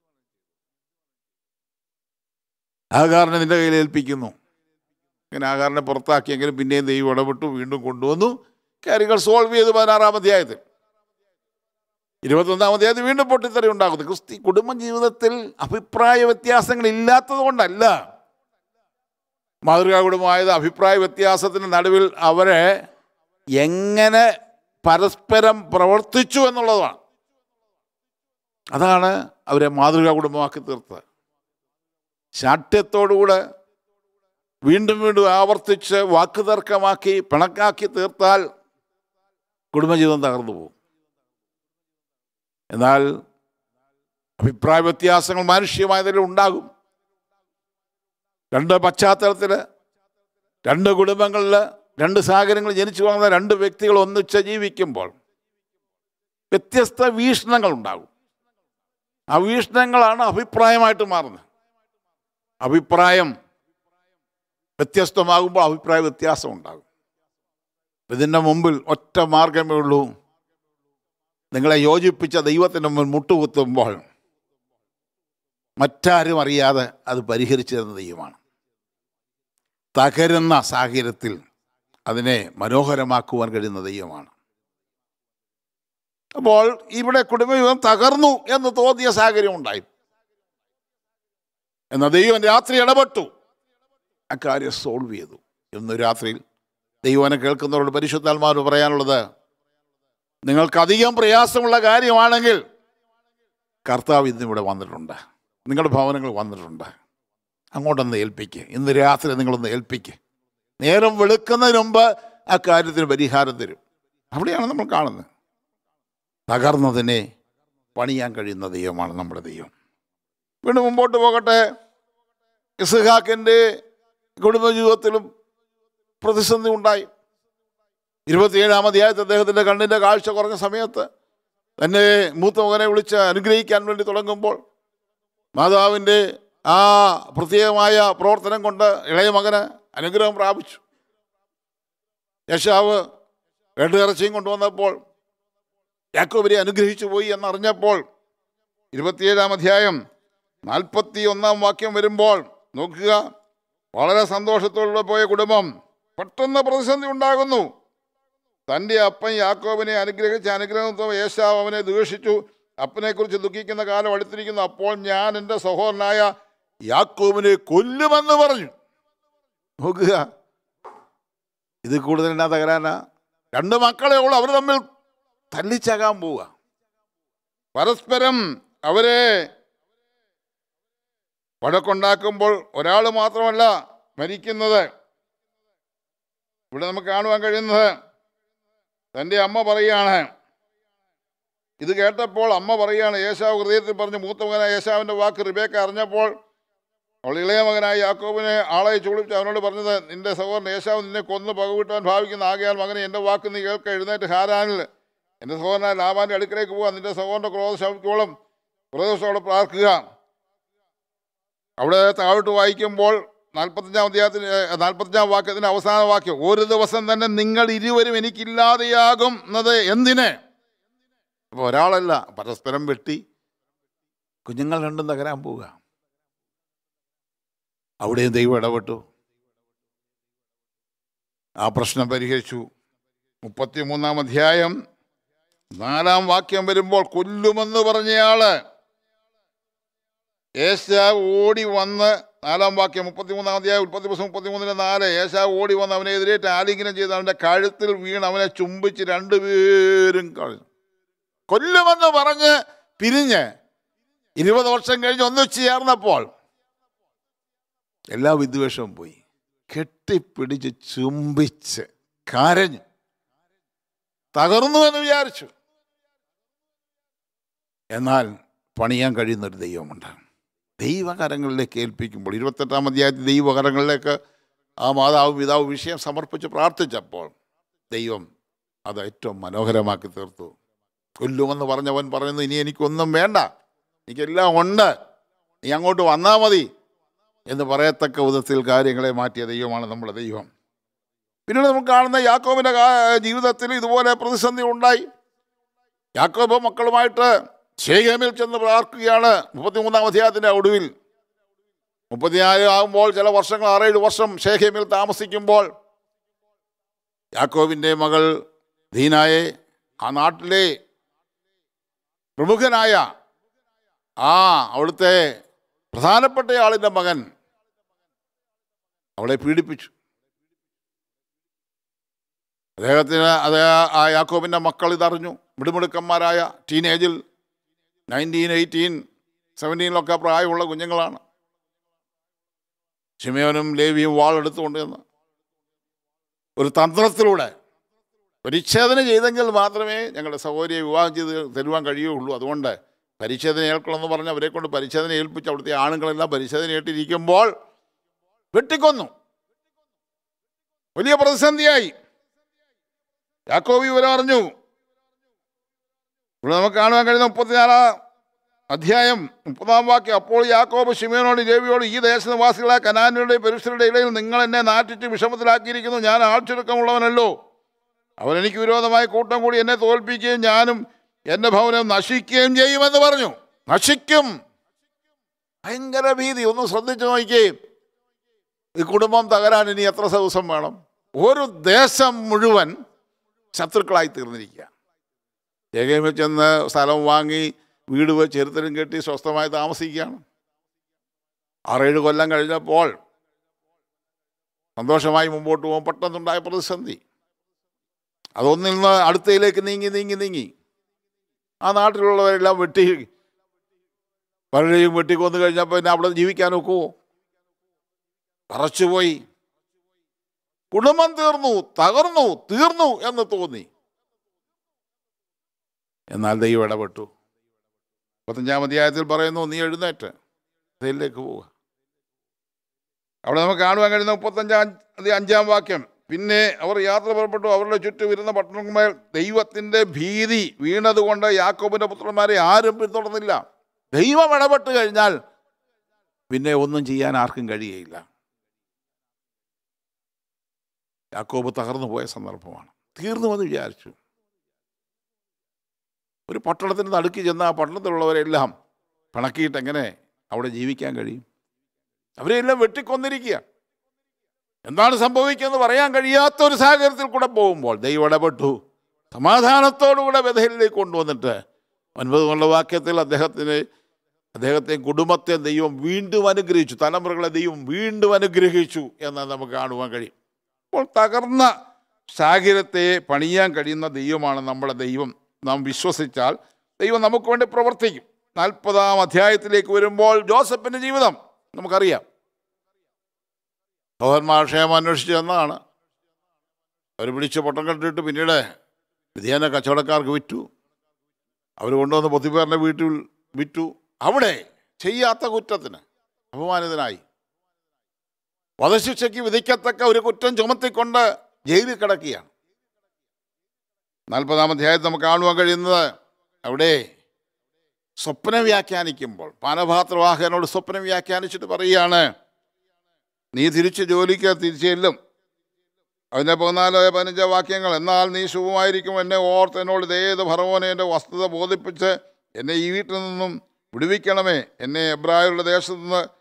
ആകാറിനെ നിന്റെ കയ്യിൽ ഏൽപ്പിക്കുന്നു ഇങ്ങനെ ആകാറിനെ പുറത്താക്കിയെങ്കിലും പിന്നെയും ദൈവം ഇടപെട്ടു വീണ്ടും കൊണ്ടുവന്നു കാര്യങ്ങൾ സോൾവ് ചെയ്തു പതിനാറാം അധ്യായത്തിൽ ഇരുപത്തൊന്നാം അധ്യായത്തിൽ വീണ്ടും പൊട്ടിത്തെറി ഉണ്ടാകുന്നു ക്രിസ്തി കുടുംബ ജീവിതത്തിൽ അഭിപ്രായ വ്യത്യാസങ്ങൾ ഇല്ലാത്തത് കൊണ്ടല്ല മാതൃകാ കുടുംബമായത് അഭിപ്രായ വ്യത്യാസത്തിന് നടുവിൽ അവരെ എങ്ങനെ പരസ്പരം പ്രവർത്തിച്ചു എന്നുള്ളതാണ് അതാണ് അവരെ മാതൃകാ കുടുംബമാക്കി തീർത്തത് ശാഠ്യത്തോടുകൂടെ വീണ്ടും വീണ്ടും ആവർത്തിച്ച് വാക്കുതർക്കമാക്കി പിണക്കാക്കി തീർത്താൽ കുടുംബജീവിതം തകർന്നു പോകും എന്നാൽ അഭിപ്രായ വ്യത്യാസങ്ങൾ മാനുഷികമായതിൽ ഉണ്ടാകും രണ്ട് പശ്ചാത്തലത്തിൽ രണ്ട് കുടുംബങ്ങളിൽ രണ്ട് സാഹചര്യങ്ങൾ ജനിച്ചു വളർന്ന രണ്ട് വ്യക്തികൾ ഒന്നിച്ച് ജീവിക്കുമ്പോൾ വ്യത്യസ്ത വീക്ഷണങ്ങൾ ഉണ്ടാകും ആ വീക്ഷണങ്ങളാണ് അഭിപ്രായമായിട്ട് മാറുന്നത് അഭിപ്രായം വ്യത്യസ്തമാകുമ്പോൾ അഭിപ്രായ വ്യത്യാസം ഉണ്ടാകും ഇതിൻ്റെ മുമ്പിൽ ഒറ്റ മാർഗമേ ഉള്ളൂ നിങ്ങളെ യോജിപ്പിച്ച ദൈവത്തിൻ്റെ മുമ്പിൽ മുട്ടുകുത്തുമ്പോൾ മറ്റാരും അറിയാതെ അത് പരിഹരിച്ചു തരുന്ന ദൈവമാണ് തകരുന്ന സാഹചര്യത്തിൽ അതിനെ മനോഹരമാക്കുവാൻ കഴിയുന്ന ദൈവമാണ് അപ്പോൾ ഇവിടെ കുടുംബവിധം തകർന്നു എന്ന് തോന്നിയ സാഹചര്യം ഉണ്ടായി എന്നാൽ ദൈവം രാത്രി ഇടപെട്ടു ആ കാര്യം സോൾവ് ചെയ്തു ഇന്ന് രാത്രിയിൽ ദൈവനെ കേൾക്കുന്നവരോട് പരിശുദ്ധാത്മാവ് പറയാനുള്ളത് നിങ്ങൾക്കധികം പ്രയാസമുള്ള കാര്യമാണെങ്കിൽ കർത്താവ് ഇന്ന് ഇവിടെ വന്നിട്ടുണ്ട് നിങ്ങളുടെ ഭവനങ്ങൾ വന്നിട്ടുണ്ട് അങ്ങോട്ടൊന്ന് ഏൽപ്പിക്ക് ഇന്ന് രാത്രി നിങ്ങളൊന്ന് ഏൽപ്പിക്ക് നേരം വെളുക്കുന്നതിന് മുമ്പ് ആ കാര്യത്തിന് പരിഹാരം തരും അവിടെയാണ് നമ്മൾ കാണുന്നത് തകർന്നതിനെ പണിയാൻ കഴിയുന്ന ദൈവമാണ് നമ്മുടെ ദൈവം വീണ്ടും മുമ്പോട്ട് പോകട്ടെ ഇസ്ഹാക്കിൻ്റെ കുടുംബജീവിതത്തിലും പ്രതിസന്ധി ഉണ്ടായി ഇരുപത്തിയേഴാം അധ്യായത്തിൽ അദ്ദേഹത്തിൻ്റെ കണ്ണിൻ്റെ കാഴ്ച കുറഞ്ഞ സമയത്ത് തന്നെ മൂത്ത മകനെ വിളിച്ച് അനുഗ്രഹിക്കാൻ വേണ്ടി തുടങ്ങുമ്പോൾ മാതാവിൻ്റെ ആ പ്രത്യേകമായ പ്രവർത്തനം കൊണ്ട് ഇളയ മകന് അനുഗ്രഹം പ്രാപിച്ചു യശാവ് വെട്ടുയിറച്ചിയും കൊണ്ടുവന്നപ്പോൾ യാക്കോബരെ അനുഗ്രഹിച്ചു പോയി എന്നറിഞ്ഞപ്പോൾ ഇരുപത്തിയേഴാം അധ്യായം നാൽപ്പത്തി ഒന്നാം വാക്യം വരുമ്പോൾ നോക്കുക വളരെ സന്തോഷത്തോടെ പോയ കുടുംബം പെട്ടെന്ന് പ്രതിസന്ധി ഉണ്ടാകുന്നു തൻ്റെ അപ്പൻ യാക്കോബിനെ അനുഗ്രഹിച്ച അനുഗ്രഹത്വം യേശാവ് അവനെ ദൂഷിച്ചു അപ്പനെക്കുറിച്ച് ദുഃഖിക്കുന്ന കാലം അടുത്തിരിക്കുന്നു അപ്പോൾ ഞാൻ എൻ്റെ സഹോദരനായ യാക്കോബിനെ കൊല്ലുമെന്ന് പറഞ്ഞു നോക്കുക ഇത് കൂടുതൽ എന്നാ തകരാനാ രണ്ട് മക്കളെ ഉള്ളൂ അവർ തമ്മിൽ തല്ലിച്ചകാൻ പോവുക പരസ്പരം അവരെ വഴക്കുണ്ടാക്കുമ്പോൾ ഒരാൾ മാത്രമല്ല മരിക്കുന്നത് ഇവിടെ നമുക്ക് കാണുവാൻ കഴിയുന്നത് തൻ്റെ അമ്മ പറയുകയാണ് ഇത് കേട്ടപ്പോൾ അമ്മ പറയുകയാണ് യേശാവ് ഹൃദയത്തിൽ പറഞ്ഞ് മൂത്ത മകനായ യേശാവിൻ്റെ വാക്ക് റിബേക്ക അറിഞ്ഞപ്പോൾ അവൾ ഇളയ മകനായ യാക്കോബിനെ ആളെ ചൂളിച്ച് അവനോട് പറഞ്ഞത് നിന്റെ സഹോദരൻ യേശാവ് നിന്നെ കൊന്ന് പകവിട്ടാൻ ഭാവിക്കുന്ന ആകയാൽ മകനെ എൻ്റെ വാക്ക് നീ കേൾക്ക എഴുന്നേറ്റ് ഹാരാനിൽ എൻ്റെ സഹോദരനായ ലാബാൻ്റെ അടുക്കലേക്ക് പോകാൻ നിന്റെ സഹോദരൻ്റെ ക്രോധ ശമിക്കോളം ക്രോധത്തോടെ പ്രാർത്ഥിക്കുക അവിടെ താഴോട്ട് വായിക്കുമ്പോൾ നാൽപ്പത്തഞ്ചാം അധ്യായത്തിന് നാൽപ്പത്തഞ്ചാം വാക്യത്തിൻ്റെ അവസാന വാക്യം ഒരു ദിവസം തന്നെ നിങ്ങൾ ഇരുവരും എനിക്കില്ലാതെയാകും എന്നത് എന്തിന് അപ്പോൾ ഒരാളല്ല പരസ്പരം വെട്ടി കുഞ്ഞുങ്ങൾ രണ്ടും തകരാൻ പോവുക അവിടെയും ദൈവം ഇടപെട്ടു ആ പ്രശ്നം പരിഹരിച്ചു മുപ്പത്തിമൂന്നാം അധ്യായം നാലാം വാക്യം വരുമ്പോൾ കൊല്ലുമെന്ന് പറഞ്ഞയാള് ഏശാവ് ഓടി വന്ന് നാലാം വാക്യം മുപ്പത്തിമൂന്നാം അധ്യായം ഉൽപ്പത്തി പുസ്തകം മുപ്പത്തിമൂന്നിന് നാല് ഏശാവ് ഓടി വന്ന് അവനെതിരേറ്റ് ആലിംഗനം ചെയ്ത് അവൻ്റെ കഴുത്തിൽ വീണ് അവനെ ചുംബിച്ച് രണ്ടുപേരും കളഞ്ഞു കൊല്ലുമെന്ന് പറഞ്ഞ് പിരിഞ്ഞ് ഇരുപത് വർഷം കഴിഞ്ഞ് ഒന്നിച്ച് ചേർന്നപ്പോൾ എല്ലാ വിദ്വേഷവും പോയി കെട്ടിപ്പിടിച്ച് ചുംബിച്ച് കരഞ്ഞു തകർന്നു എന്ന് വിചാരിച്ചു എന്നാൽ പണിയാൻ കഴിയുന്ന ഒരു ദൈവമുണ്ട് ദൈവകരങ്ങളിലേക്ക് ഏൽപ്പിക്കുമ്പോൾ ഇരുപത്തെട്ടാം അധ്യായത്തിൽ ദൈവകരങ്ങളിലേക്ക് ആ മാതാവും പിതാവും വിഷയം സമർപ്പിച്ച് പ്രാർത്ഥിച്ചപ്പോൾ ദൈവം അത് ഏറ്റവും മനോഹരമാക്കി തീർത്തു കൊല്ലുമെന്ന് പറഞ്ഞവൻ പറയുന്നു ഇനി എനിക്കൊന്നും വേണ്ട എനിക്കെല്ലാം ഉണ്ട് നീ അങ്ങോട്ട് വന്നാൽ മതി എന്ന് പറയത്തക്ക വിധത്തിൽ കാര്യങ്ങളെ മാറ്റിയ ദൈവമാണ് നമ്മുടെ ദൈവം പിന്നീട് നമുക്ക് കാണുന്ന യാക്കോബിൻ്റെ കാ- ജീവിതത്തിൽ ഇതുപോലെ പ്രതിസന്ധി ഉണ്ടായി യാക്കോബ് മക്കളുമായിട്ട് ശേഖേമിൽ ചെന്ന് പ്രാർത്ഥിക്കുകയാണ് മുപ്പത്തിമൂന്നാം അധ്യായത്തിൻ്റെ ഒടുവിൽ മുപ്പത്തിനാല് ആകുമ്പോൾ ചില വർഷങ്ങൾ ആറേഴ് വർഷം ശേഖേമിൽ താമസിക്കുമ്പോൾ യാക്കോബിൻ്റെ മകൾ ദീനായെ ആ നാട്ടിലെ പ്രമുഖനായ ആ അവിടുത്തെ പ്രധാനപ്പെട്ട ആളിൻ്റെ മകൻ അവളെ പീഡിപ്പിച്ചു അദ്ദേഹത്തിന് അത് ആ യാക്കോബിൻ്റെ മക്കൾ ഇതറിഞ്ഞു മിടുമിടുക്കന്മാരായ ടീനേജിൽ നയൻറ്റീൻ എയ്റ്റീൻ സെവൻറ്റീനിലൊക്കെ പ്രായമുള്ള കുഞ്ഞുങ്ങളാണ് ഷിമയോനും ലേവിയും വാളെടുത്തുകൊണ്ട് എന്ന് ഒരു തന്ത്രത്തിലൂടെ പരിച്ഛേദന ചെയ്തെങ്കിൽ മാത്രമേ ഞങ്ങളുടെ സഹോദരിയെ വിവാഹം ചെയ്ത് തരുവാൻ കഴിയുകയുള്ളൂ അതുകൊണ്ട് പരിച്ഛേദന ഏൽക്കണമെന്ന് പറഞ്ഞ് അവരെ കൊണ്ട് പരിച്ഛേദന ഏൽപ്പിച്ച് അവിടുത്തെ ആണുങ്ങളെല്ലാം പരിച്ഛേദന ഏറ്റിരിക്കുമ്പോൾ വെട്ടിക്കൊന്നു വലിയ പ്രതിസന്ധിയായി യാക്കോബി ഇവരെ അറിഞ്ഞു ഇവിടെ നമുക്ക് കാണുവാൻ കഴിയുന്ന മുപ്പത്തിനാലാം അധ്യായം മുപ്പതാം വാക്യം അപ്പോൾ യാക്കോബ് ഷിമയോനോട് ലേവിയോട് ഈ ദേശനിവാസികളെ കനാനുകളുടെ പുരുഷരുടെ ഇടയിൽ നിങ്ങൾ എന്നെ നാട്ടിച്ച് വിഷമത്തിലാക്കിയിരിക്കുന്നു ഞാൻ ആൾച്ചുരുക്കമുള്ളവനല്ലോ അവൻ എനിക്ക് വിരോധമായ കൂട്ടം കൂടി എന്നെ തോൽപ്പിക്കുകയും ഞാനും എൻ്റെ ഭവനം നശിക്കുകയും ചെയ്യുമെന്ന് പറഞ്ഞു നശിക്കും ഭയങ്കര ഭീതി ഒന്ന് ശ്രദ്ധിച്ചു നോക്കുകയും ഈ കുടുംബം തകരാൻ ഇനി എത്ര ദിവസം വേണം ഒരു ദേശം മുഴുവൻ ശത്രുക്കളായി തീർന്നിരിക്കുക ഏകയിൽ ചെന്ന് സ്ഥലം വാങ്ങി വീട് വെച്ച് ചെറുത്തലും കെട്ടി സ്വസ്ഥമായി താമസിക്കുകയാണ് ആറേഴ് കൊല്ലം കഴിഞ്ഞപ്പോൾ സന്തോഷമായി മുമ്പോട്ട് പോകും പെട്ടെന്നുണ്ടായ പ്രതിസന്ധി അതൊന്നിൽ നിന്ന് അടുത്തയിലേക്ക് നീങ്ങി നീങ്ങി നീങ്ങി ആ നാട്ടിലുള്ളവരെല്ലാം വെട്ടി പലരെയും വെട്ടിക്കൊന്നു കഴിഞ്ഞപ്പോൾ പിന്നെ അവിടെ ജീവിക്കാൻ ഒക്കുമോ പറച്ചുപോയി കുടുംബം തീർന്നു തകർന്നു തീർന്നു എന്ന് തോന്നി എന്നാൽ ദൈവം ഇടപെട്ടു മുപ്പത്തഞ്ചാം അധ്യായത്തിൽ പറയുന്നു നീ എഴുന്നേറ്റ് ഇതിലേക്ക് പോവുക അവിടെ നമുക്ക് കാണുവാൻ കഴിയുന്ന മുപ്പത്തഞ്ചാം അധ്യായം അഞ്ചാം വാക്യം പിന്നെ അവർ യാത്ര പുറപ്പെട്ടു അവരുടെ ചുറ്റും ഇരുന്ന പട്ടണങ്ങൾ ദൈവത്തിൻ്റെ ഭീതി വീണതുകൊണ്ട് യാക്കോബിൻ്റെ പുത്രന്മാരെ ആരും പിന്തുടർന്നില്ല ദൈവം ഇടപെട്ട് കഴിഞ്ഞാൽ പിന്നെ ഒന്നും ചെയ്യാൻ ആർക്കും കഴിയുകയില്ല യാക്കോബ് തകർന്നു പോയ സന്ദർഭമാണ് തീർന്നു എന്ന് വിചാരിച്ചു ഒരു പട്ടണത്തിന് നടുക്കി ചെന്ന ആ പട്ടണത്തിലുള്ളവരെല്ലാം പിണക്കിയിട്ട് എങ്ങനെ അവിടെ ജീവിക്കാൻ കഴിയും അവരെല്ലാം വെട്ടിക്കൊന്നിരിക്കുക എന്താണ് സംഭവിക്കുന്നത് പറയാൻ കഴിയാത്ത ഒരു സാഹചര്യത്തിൽ കൂടെ പോകുമ്പോൾ ദൈവം ഇടപെട്ടു സമാധാനത്തോടുകൂടെ വ്യഥയിലേക്ക് കൊണ്ടുവന്നിട്ട് ഒൻപത് കൊള്ള വാക്യത്തിൽ അദ്ദേഹത്തിന് അദ്ദേഹത്തെ കുടുംബത്തെ ദൈവം വീണ്ടും അനുഗ്രഹിച്ചു തലമുറകളെ ദൈവം വീണ്ടും അനുഗ്രഹിച്ചു എന്ന് നമുക്ക് കാണുവാൻ കഴിയും അപ്പോൾ തകർന്ന സാഹചര്യത്തെ പണിയാൻ കഴിയുന്ന ദൈവമാണ് നമ്മുടെ ദൈവം നാം വിശ്വസിച്ചാൽ ദൈവം നമുക്ക് വേണ്ടി പ്രവർത്തിക്കും നാൽപ്പതാം അധ്യായത്തിലേക്ക് വരുമ്പോൾ ജോസഫിൻ്റെ ജീവിതം നമുക്കറിയാം സഹോദരന്മാർ ക്ഷേമം അന്വേഷിച്ച് ചെന്നതാണ് അവർ പിടിച്ച് പൊട്ടം കെട്ടിട്ട് പിന്നീട് വിധിയാന കച്ചവടക്കാർക്ക് വിറ്റു അവർ കൊണ്ടുവന്ന് പൊത്തിപ്പേറിൻ്റെ വീട്ടിൽ വിറ്റു അവിടെ ചെയ്യാത്ത കുറ്റത്തിന് അപമാനിതനായി വധശിക്ഷയ്ക്ക് വിധിക്കത്തക്ക ഒരു കുറ്റം ചുമത്തിക്കൊണ്ട് ജയിലിൽ കിടക്കുകയാണ് നാൽപ്പതാം അധ്യായത്തിൽ നമുക്ക് കാണുവാൻ കഴിയുന്നത് അവിടെ സ്വപ്നം വ്യാഖ്യാനിക്കുമ്പോൾ പാനപാത്രവാഹകനോട് സ്വപ്നം വ്യാഖ്യാനിച്ചിട്ട് പറയുകയാണ് നീ തിരിച്ച് ജോലിക്ക് തിരിച്ചു ചെല്ലും അതിൻ്റെ പതിനാലോ പതിനഞ്ചോ വാക്യങ്ങൾ എന്നാൽ നീ ശുഭമായിരിക്കും എന്നെ ഓർത്ത് എന്നോട് ഇതേത് ഭർവോനെ എൻ്റെ വസ്തുത ബോധിപ്പിച്ച് എന്നെ ഈ വീട്ടിൽ നിന്നും വിടുവിക്കണമേ എന്നെ എബ്രായരുടെ ദേശത്ത് നിന്ന്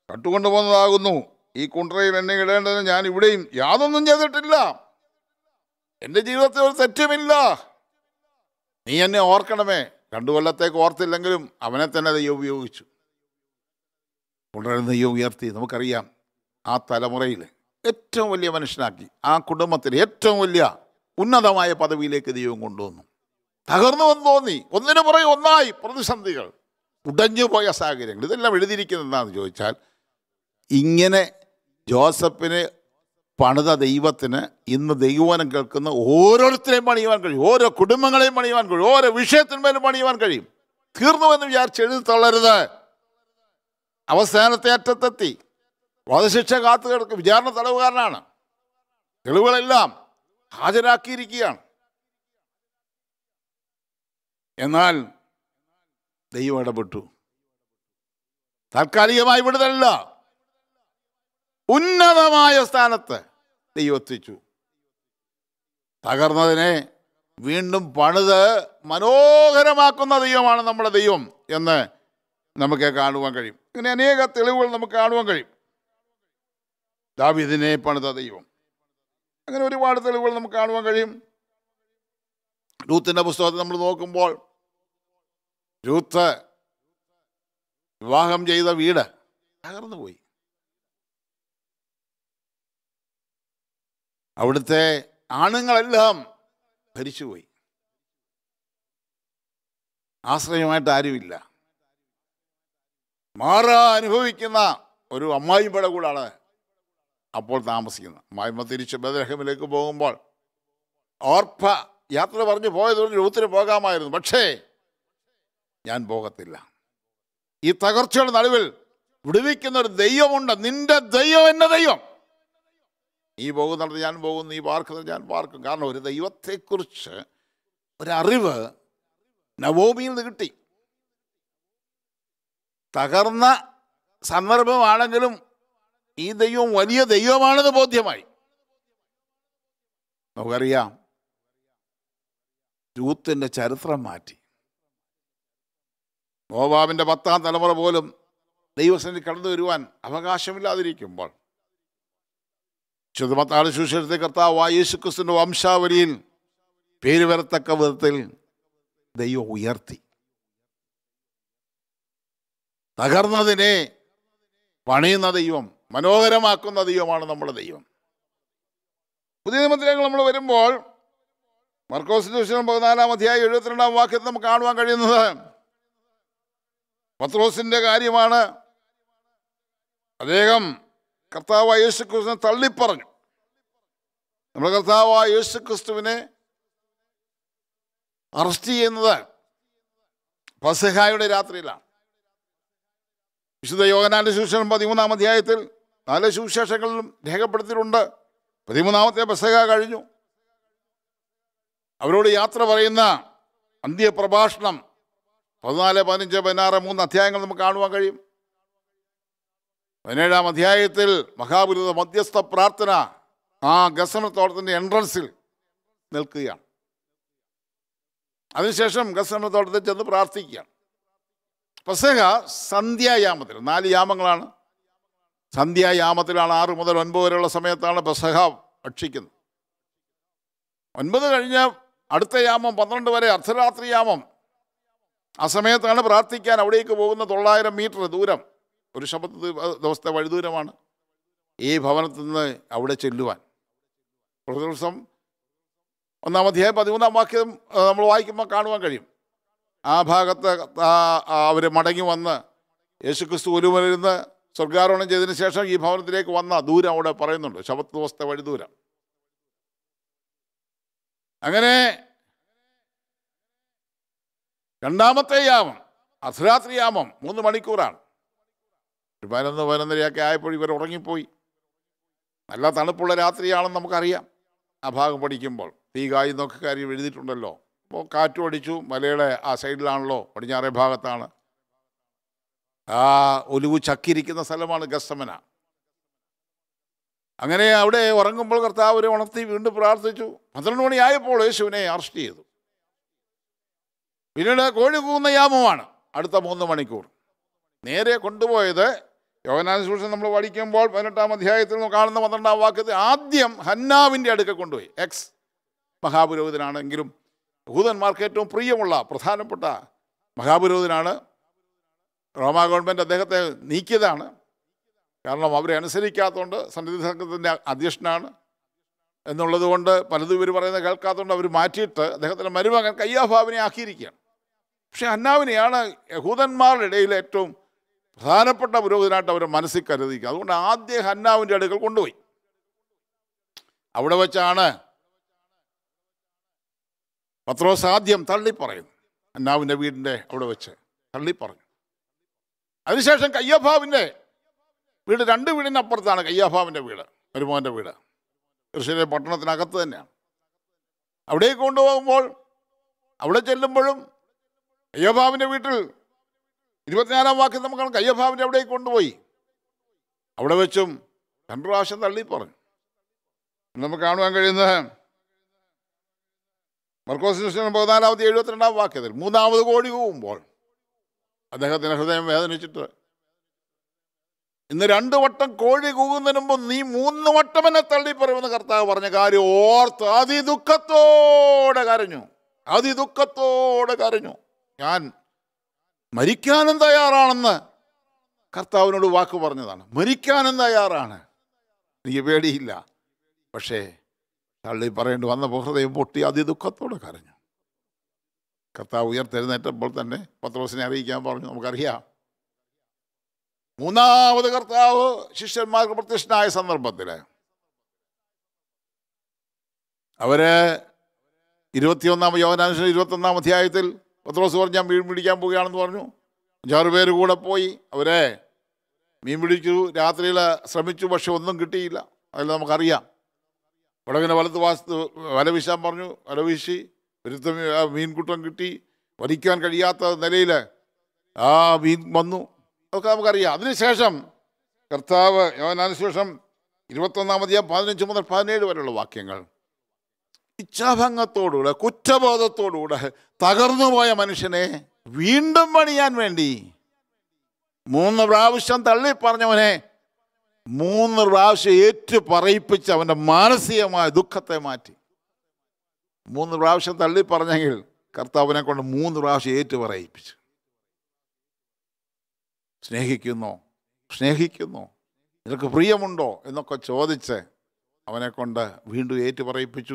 കട്ടുകൊണ്ടുപോകുന്നതാകുന്നു ഈ കുണ്ട്രയിൽ എന്നെ ഇടേണ്ടതിന് ഞാൻ ഇവിടെയും യാതൊന്നും ചെയ്തിട്ടില്ല എൻ്റെ ജീവിതത്തിൽ ഒരു തെറ്റുമില്ല നീ എന്നെ ഓർക്കണമേ രണ്ടു കൊല്ലത്തേക്ക് ഓർത്തില്ലെങ്കിലും അവനെ തന്നെ ദൈവം ഉപയോഗിച്ചു കുണ്ട്രയിൽ ദൈവം ഉയർത്തി നമുക്കറിയാം ആ തലമുറയിൽ ഏറ്റവും വലിയ മനുഷ്യനാക്കി ആ കുടുംബത്തിൽ ഏറ്റവും വലിയ ഉന്നതമായ പദവിയിലേക്ക് ദൈവം കൊണ്ടുവന്നു തകർന്നു എന്ന് തോന്നി ഒന്നിനു പുറകെ ഒന്നായി പ്രതിസന്ധികൾ ഉടഞ്ഞു പോയ സാഹചര്യങ്ങൾ ഇതെല്ലാം എഴുതിയിരിക്കുന്നത് എന്താണെന്ന് ചോദിച്ചാൽ ഇങ്ങനെ ജോസഫിന് പണിത ദൈവത്തിന് ഇന്ന് ദൈവവനം കേൾക്കുന്ന ഓരോരുത്തരെയും പണിയുവാൻ കഴിയും ഓരോ കുടുംബങ്ങളെയും പണിയുവാൻ കഴിയും ഓരോ വിഷയത്തിന്മേലും പണിയുവാൻ കഴിയും തീർന്നുവെന്ന് വിചാരിച്ച് എഴുതി തള്ളരുത് അവസാനത്തെ അറ്റത്തെത്തി വധശിക്ഷ കാത്തു കിടക്കും വിചാരണ തടവുകാരനാണ് തെളിവുകളെല്ലാം ഹാജരാക്കിയിരിക്കുകയാണ് എന്നാൽ ദൈവം ഇടപെട്ടു താൽക്കാലികമായി വിടുതല്ല ഉന്നതമായ സ്ഥാനത്ത് ദൈവം എത്തിച്ചു തകർന്നതിനെ വീണ്ടും പണിത് മനോഹരമാക്കുന്ന ദൈവമാണ് നമ്മുടെ ദൈവം എന്ന് നമുക്ക് കാണുവാൻ കഴിയും ഇങ്ങനെ അനേക തെളിവുകൾ നമുക്ക് കാണുവാൻ കഴിയും ദാവിദിനെ പണിത ദൈവം അങ്ങനെ ഒരുപാട് തെളിവുകൾ നമുക്ക് കാണുവാൻ കഴിയും രൂത്തിൻ്റെ പുസ്തകത്തിൽ നമ്മൾ നോക്കുമ്പോൾ രൂത്ത് വിവാഹം ചെയ്ത വീട് തകർന്നു പോയി അവിടുത്തെ ആണുങ്ങളെല്ലാം ഭരിച്ചുപോയി ആശ്രയമായിട്ട് ആരുമില്ല മാറാ അനുഭവിക്കുന്ന ഒരു അമ്മായിമ്പട കൂടാണ് അപ്പോൾ താമസിക്കുന്നത് അമ്മായിമ്മ തിരിച്ച് ബദരഹമിലേക്ക് പോകുമ്പോൾ ഓർപ്പ യാത്ര പറഞ്ഞു പോയതുകൊണ്ട് രൂത്തിന് പോകാമായിരുന്നു പക്ഷേ ഞാൻ പോകത്തില്ല ഈ തകർച്ചയുടെ നടുവിൽ വിടുവിക്കുന്ന ഒരു ദൈവമുണ്ട് നിന്റെ ദൈവം എന്റെ ദൈവം നീ പോകുന്നിടത്ത് ഞാൻ പോകും നീ പാർക്കുന്നത് ഞാൻ പാർക്കും കാരണം ഒരു ദൈവത്തെക്കുറിച്ച് ഒരറിവ് നവോമിയിൽ നിന്ന് കിട്ടി തകർന്ന സന്ദർഭമാണെങ്കിലും ഈ ദൈവം വലിയ ദൈവമാണെന്ന് ബോധ്യമായി നമുക്കറിയാം രൂത്തിൻ്റെ ചരിത്രം മാറ്റി നോവാബിൻ്റെ പത്താം തലമുറ പോലും ദൈവസന്നിധി കടന്നു വരുവാൻ അവകാശമില്ലാതിരിക്കുമ്പോൾ ശുദ്ധമത്താട് സുശേഷത്തെ കർത്താവ് യേശു ക്രിസ്തുവിൻ്റെ വംശാവലിയിൽ പേര് വരത്തക്ക വിധത്തിൽ ദൈവം ഉയർത്തി തകർന്നതിനെ പണിയുന്ന ദൈവം മനോഹരമാക്കുന്ന ദൈവമാണ് നമ്മുടെ ദൈവം പുതിയ നിയമത്തിലേക്ക് നമ്മൾ വരുമ്പോൾ മർക്കോസ് ദൂഷണം പതിനാലാം അധ്യായം എഴുപത്തിരണ്ടാം വാക്യത്തിൽ നമുക്ക് കാണുവാൻ കഴിയുന്നത് പത്രോസിന്റെ കാര്യമാണ് അദ്ദേഹം കർത്താവായ യേശു ക്രിസ്തുവിനെ തള്ളിപ്പറഞ്ഞു നമ്മുടെ കർത്താവായ യേശു ക്രിസ്തുവിനെ അറസ്റ്റ് ചെയ്യുന്നത് പസഹായുടെ രാത്രിയിലാണ് വിശുദ്ധ യോഗനാന്റെ സുവിശേഷം പതിമൂന്നാം അധ്യായത്തിൽ നാല് സുവിശേഷങ്ങളിലും രേഖപ്പെടുത്തിയിട്ടുണ്ട് പതിമൂന്നാമത്തെ ബസക കഴിഞ്ഞു അവരോട് യാത്ര പറയുന്ന അന്ത്യപ്രഭാഷണം പതിനാല് പതിനഞ്ച് പതിനാറ് മൂന്ന് അധ്യായങ്ങൾ നമുക്ക് കാണുവാൻ കഴിയും പതിനേഴാം അധ്യായത്തിൽ മഹാപുരുത മധ്യസ്ഥ പ്രാർത്ഥന ആ ഗസമത്തോട്ടത്തിൻ്റെ എൻട്രൻസിൽ നിൽക്കുകയാണ് അതിനുശേഷം ഗസമത്തോട്ടത്തിൽ ചെന്ന് പ്രാർത്ഥിക്കുകയാണ് പസഹ സന്ധ്യായാമത്തിൽ നാല് യാമങ്ങളാണ് സന്ധ്യായാമത്തിലാണ് ആറ് മുതൽ ഒൻപത് വരെയുള്ള സമയത്താണ് പെസഹ ഭക്ഷിക്കുന്നത് ഒൻപത് കഴിഞ്ഞ് അടുത്ത യാമം പന്ത്രണ്ട് വരെ അർദ്ധരാത്രി യാമം ആ സമയത്താണ് പ്രാർത്ഥിക്കാൻ അവിടേക്ക് പോകുന്ന തൊള്ളായിരം മീറ്റർ ദൂരം ഒരു ശബദ ദിവസത്തെ വഴിദൂരമാണ് ഈ ഭവനത്തിൽ നിന്ന് അവിടെ ചെല്ലുവാൻ ഒരു ദിവസം ഒന്നാം അധ്യായം പതിമൂന്നാം വാക്യം നമ്മൾ വായിക്കുമ്പോൾ കാണുവാൻ കഴിയും ആ ഭാഗത്ത് അവർ മടങ്ങി വന്ന് യേശുക്രിസ്തു ഒരുവനിരുന്ന് സ്വർഗാരോഹണം ചെയ്തതിന് ശേഷം ഈ ഭവനത്തിലേക്ക് വന്ന ദൂരം അവിടെ പറയുന്നുണ്ട് ശബത്ത് ദിവസത്തെ വഴി ദൂരം അങ്ങനെ രണ്ടാമത്തെ യാമം അർദ്ധരാത്രി യാമം മൂന്ന് മണിക്കൂറാണ് ഒരു പതിനൊന്ന് പതിനൊന്നരയൊക്കെ ആയപ്പോൾ ഇവർ ഉറങ്ങിപ്പോയി നല്ല തണുപ്പുള്ള രാത്രിയാണെന്ന് നമുക്കറിയാം ആ ഭാഗം പഠിക്കുമ്പോൾ തീ കായി എന്നൊക്കെ കാര്യം എഴുതിയിട്ടുണ്ടല്ലോ അപ്പോൾ കാറ്റും അടിച്ചു മലയുടെ ആ സൈഡിലാണല്ലോ പടിഞ്ഞാറേ ഭാഗത്താണ് ആ ഒലിവ് ചക്കിരിക്കുന്ന സ്ഥലമാണ് ഗസ്തമന അങ്ങനെ അവിടെ ഉറങ്ങുമ്പോൾ കർത്താവ് അവരെ ഉണർത്തി വീണ്ടും പ്രാർത്ഥിച്ചു പന്ത്രണ്ട് മണിയായപ്പോൾ യേശുവിനെ അറസ്റ്റ് ചെയ്തു പിന്നീട് കോഴി കൂന്ന യാമമാണ് അടുത്ത മൂന്ന് മണിക്കൂർ നേരെ കൊണ്ടുപോയത് യോവനാനുസൂഷൻ നമ്മൾ പഠിക്കുമ്പോൾ പതിനെട്ടാം അധ്യായത്തിൽ നമ്മൾ കാണുന്ന പന്ത്രണ്ടാം വാക്യത്തിൽ ആദ്യം ഹന്നാവിൻ്റെ അടുക്ക കൊണ്ടുപോയി എക്സ് മഹാപുരോഹിതനാണെങ്കിലും യഹൂദന്മാർക്ക് ഏറ്റവും പ്രിയമുള്ള പ്രധാനപ്പെട്ട മഹാപുരോഹിതനാണ് റോമാ ഗവൺമെൻറ് അദ്ദേഹത്തെ നീക്കിയതാണ് കാരണം അവരെ അനുസരിക്കാത്തതുകൊണ്ട് സന്നിധി സംഘത്തിൻ്റെ അധ്യക്ഷനാണ് എന്നുള്ളത് കൊണ്ട് പലതും ഇവർ പറയുന്നത് കേൾക്കാത്തതുകൊണ്ട് അവർ മാറ്റിയിട്ട് അദ്ദേഹത്തിൻ്റെ മരുമകൻ കയ്യാഭാവിനെ ആക്കിയിരിക്കുകയാണ് പക്ഷെ അന്നാവിനെയാണ് യഹൂദന്മാരുടെ ഇടയിൽ ഏറ്റവും പ്രധാനപ്പെട്ട പുരോഹിതനായിട്ട് അവർ മനസ്സിൽ കരുതിക്കുക അതുകൊണ്ട് ആദ്യം ഹന്നാവിൻ്റെ അടുക്കൽ കൊണ്ടുപോയി അവിടെ വെച്ചാണ് പത്രോസ് ആദ്യം തള്ളി പറയുന്നു അന്നാവിൻ്റെ വീടിൻ്റെ അവിടെ വെച്ച് തള്ളി പറഞ്ഞു അതിനുശേഷം കയ്യഭാവിൻ്റെ വീട് രണ്ട് വീടിനപ്പുറത്താണ് കയ്യാഭാവിൻ്റെ വീട് മരുമോൻ്റെ വീട് കൃഷിയിലെ പട്ടണത്തിനകത്ത് തന്നെയാണ് അവിടേക്ക് കൊണ്ടുപോകുമ്പോൾ അവിടെ ചെല്ലുമ്പോഴും കയ്യഭാവിൻ്റെ വീട്ടിൽ ഇരുപത്തിനാലാം വാക്യം നമുക്ക് കാണാം കയ്യഭാവിൻ്റെ അവിടേക്ക് കൊണ്ടുപോയി അവിടെ വെച്ചും രണ്ട് പ്രാവശ്യം തള്ളി പറഞ്ഞു നമുക്ക് കാണുവാൻ കഴിയുന്നത് മർക്കോസ് പതിനാലാമത് എഴുപത്തിരണ്ടാം വാക്യത്തിൽ മൂന്നാമത് കോഴി കൂവുമ്പോൾ അദ്ദേഹത്തിന് ഹൃദയം വേദനിച്ചിട്ട് ഇന്ന് രണ്ട് വട്ടം കോഴി കൂകുന്നതിന് മുമ്പ് നീ മൂന്ന് വട്ടം എന്നെ തള്ളി പറയുമെന്ന് കർത്താവ് പറഞ്ഞ കാര്യം ഓർത്ത് അതിദുഃഖത്തോടെ കരഞ്ഞു അതിദുഃഖത്തോടെ കരഞ്ഞു ഞാൻ മരിക്കാനും തയ്യാറാണെന്ന് കർത്താവിനോട് വാക്ക് പറഞ്ഞതാണ് മരിക്കാനും തയ്യാറാണ് എനിക്ക് പേടിയില്ല പക്ഷേ തള്ളി പറയേണ്ടി വന്നപ്പോൾ ഹൃദയം പൊട്ടി അതിദുഃഖത്തോടെ കരഞ്ഞു കർത്താവ് ഉയർത്തെഴുന്നേറ്റപ്പോൾ തന്നെ പത്രോസിനെ അറിയിക്കാൻ പറഞ്ഞു നമുക്കറിയാം മൂന്നാമത് കർത്താവ് ശിഷ്യന്മാർക്ക് പ്രത്യക്ഷനായ സന്ദർഭത്തിൽ അവര് ഇരുപത്തിയൊന്നാം യോനാനുസരിച്ച് ഇരുപത്തൊന്നാം അധ്യായത്തിൽ പത്രോസ് പറഞ്ഞു ഞാൻ മീൻ പിടിക്കാൻ പോവുകയാണെന്ന് പറഞ്ഞു അഞ്ചാറ് പേര് കൂടെ പോയി അവരെ മീൻ പിടിച്ചു രാത്രിയിൽ ശ്രമിച്ചു പക്ഷെ ഒന്നും കിട്ടിയില്ല അതിൽ നമുക്കറിയാം പടകിനെ വലത്ത് വാസ്തു വല വീശാൻ പറഞ്ഞു വല വീശി ഒരുത്ത മീൻകൂട്ടം കിട്ടി വലിക്കാൻ കഴിയാത്ത നിലയിൽ ആ മീൻ വന്നു അതൊക്കെ നമുക്കറിയാം അതിനുശേഷം കർത്താവ് യോനാനുശേഷം ഇരുപത്തൊന്നാം അധ്യായം പതിനഞ്ച് മുതൽ പതിനേഴ് വരെയുള്ള വാക്യങ്ങൾ ഇച്ഛാഭംഗത്തോടുകൂടെ കുറ്റബോധത്തോടുകൂടെ തകർന്നു പോയ മനുഷ്യനെ വീണ്ടും പണിയാൻ വേണ്ടി മൂന്ന് പ്രാവശ്യം തള്ളി പറഞ്ഞവനെ മൂന്ന് പ്രാവശ്യം ഏറ്റു പറയിപ്പിച്ച് അവൻ്റെ മാനസികമായ ദുഃഖത്തെ മാറ്റി മൂന്ന് പ്രാവശ്യം തള്ളി പറഞ്ഞെങ്കിൽ കർത്താവിനെ കൊണ്ട് മൂന്ന് പ്രാവശ്യം ഏറ്റു പറയിപ്പിച്ചു സ്നേഹിക്കുന്നോ സ്നേഹിക്കുന്നോ നിനക്ക് പ്രിയമുണ്ടോ എന്നൊക്കെ ചോദിച്ച് അവനെ കൊണ്ട് വീണ്ടും ഏറ്റു പറയിപ്പിച്ചു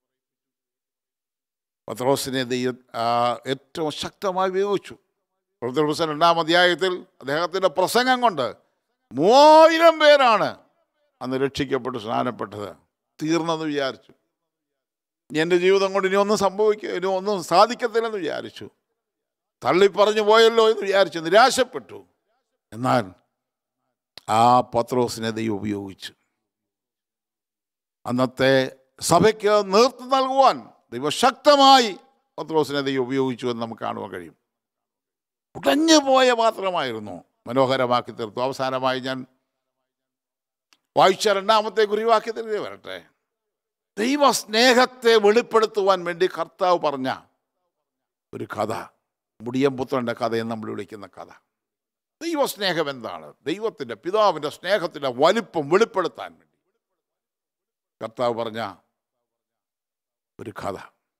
പത്രോസിനെ ദൈവം ആ, ഏറ്റവും ശക്തമായി ഉപയോഗിച്ചു പ്രവർത്തന രണ്ടാം അധ്യായത്തിൽ അദ്ദേഹത്തിൻ്റെ പ്രസംഗം കൊണ്ട് മൂവായിരം പേരാണ് അന്ന് രക്ഷിക്കപ്പെട്ട് സ്നാനപ്പെട്ടത് തീർന്നെന്ന് വിചാരിച്ചു ഇനി എൻ്റെ ജീവിതം കൊണ്ട് ഇനി ഒന്നും സംഭവിക്കുക ഇനി ഒന്നും സാധിക്കത്തില്ലെന്ന് വിചാരിച്ചു തള്ളിപ്പറഞ്ഞു പോയല്ലോ എന്ന് വിചാരിച്ചു നിരാശപ്പെട്ടു എന്നാൽ ആ പത്രോസിനെ ദൈവം ഉപയോഗിച്ചു അന്നത്തെ സഭയ്ക്ക് നേതൃത്വം നൽകുവാൻ ദൈവം ശക്തമായി പത്രോസിനെ ദൈവം ഉപയോഗിച്ചു എന്ന് നമുക്ക് കാണുവാൻ കഴിയും ഉടഞ്ഞു പോയ പാത്രമായിരുന്നു മനോഹരമാക്കി തീർത്തു അവസാനമായി ഞാൻ വായിച്ച രണ്ടാമത്തെ കുറിവാക്യത്തിൽ വരട്ടെ ദൈവ സ്നേഹത്തെ വെളിപ്പെടുത്തുവാൻ വേണ്ടി കർത്താവ് പറഞ്ഞ ഒരു കഥ മുടിയംപുത്രൻ്റെ കഥയെന്ന് നമ്മൾ വിളിക്കുന്ന കഥ ദൈവസ്നേഹം എന്താണ് ദൈവത്തിൻ്റെ പിതാവിൻ്റെ സ്നേഹത്തിൻ്റെ വലിപ്പം വെളിപ്പെടുത്താൻ വേണ്ടി കർത്താവ് പറഞ്ഞ ഒരു കഥ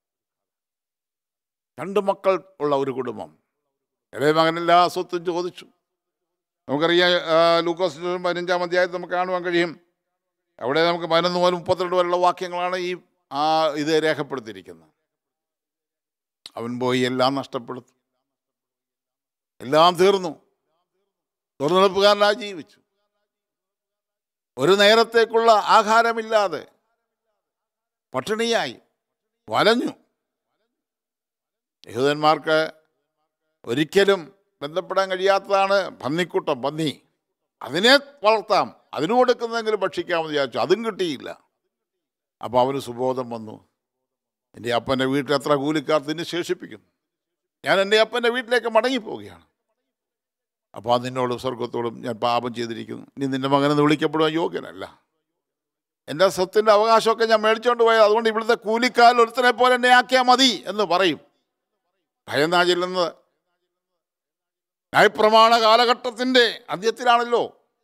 രണ്ട് മക്കൾ ഉള്ള ഒരു കുടുംബം ഇളയ മകൻ എല്ലാ സ്വത്തും ചോദിച്ചു നമുക്കറിയാം ആ, ലൂക്കോസ് പതിനഞ്ചാം അധ്യായത്തിൽ നമുക്ക് കാണുവാൻ കഴിയും അവിടെ നമുക്ക് പതിനൊന്ന് മുതൽ മുപ്പത്തിരണ്ട് വരെയുള്ള വാക്യങ്ങളാണ് ഈ ആ ഇത് രേഖപ്പെടുത്തിയിരിക്കുന്നത് അവൻ പോയി എല്ലാം നഷ്ടപ്പെടുത്തു എല്ലാം തീർന്നു തുറന്നെടുപ്പുകാരനായി ജീവിച്ചു ഒരു നേരത്തേക്കുള്ള ആഹാരമില്ലാതെ പട്ടിണിയായി വലഞ്ഞു യഹൂദന്മാർക്ക് ഒരിക്കലും ബന്ധപ്പെടാൻ കഴിയാത്തതാണ് പന്നിക്കുട്ടം പന്നി അതിനെ വളർത്താം അതിന് കൊടുക്കുന്നെങ്കിലും ഭക്ഷിക്കാമെന്ന് വിചാരിച്ചു അതും കിട്ടിയില്ല അപ്പോൾ അവന് സുബോധം വന്നു എൻ്റെ അപ്പൻ്റെ വീട്ടിൽ എത്ര കൂലിക്കാർ തിന്നെ ശേഷിപ്പിക്കുന്നു ഞാൻ എൻ്റെ അപ്പൻ്റെ വീട്ടിലേക്ക് മടങ്ങിപ്പോവുകയാണ് അപ്പോൾ നിന്നോടും സ്വർഗത്തോടും ഞാൻ പാപം ചെയ്തിരിക്കുന്നു ഇനി നിൻ്റെ മകനെന്ന് വിളിക്കപ്പെടുവാൻ യോഗ്യനല്ല എൻ്റെ സ്വത്തിൻ്റെ അവകാശമൊക്കെ ഞാൻ മേടിച്ചുകൊണ്ട് പോയത് അതുകൊണ്ട് ഇവിടുത്തെ കൂലിക്കാരിൽ ഒരുത്തനെ പോലെ എന്നെ ആക്കിയാൽ മതി എന്ന് പറയും ഭയന്നാ ചെല്ലുന്നത് ന്യായപ്രമാണ കാലഘട്ടത്തിൻ്റെ അന്ത്യത്തിലാണല്ലോ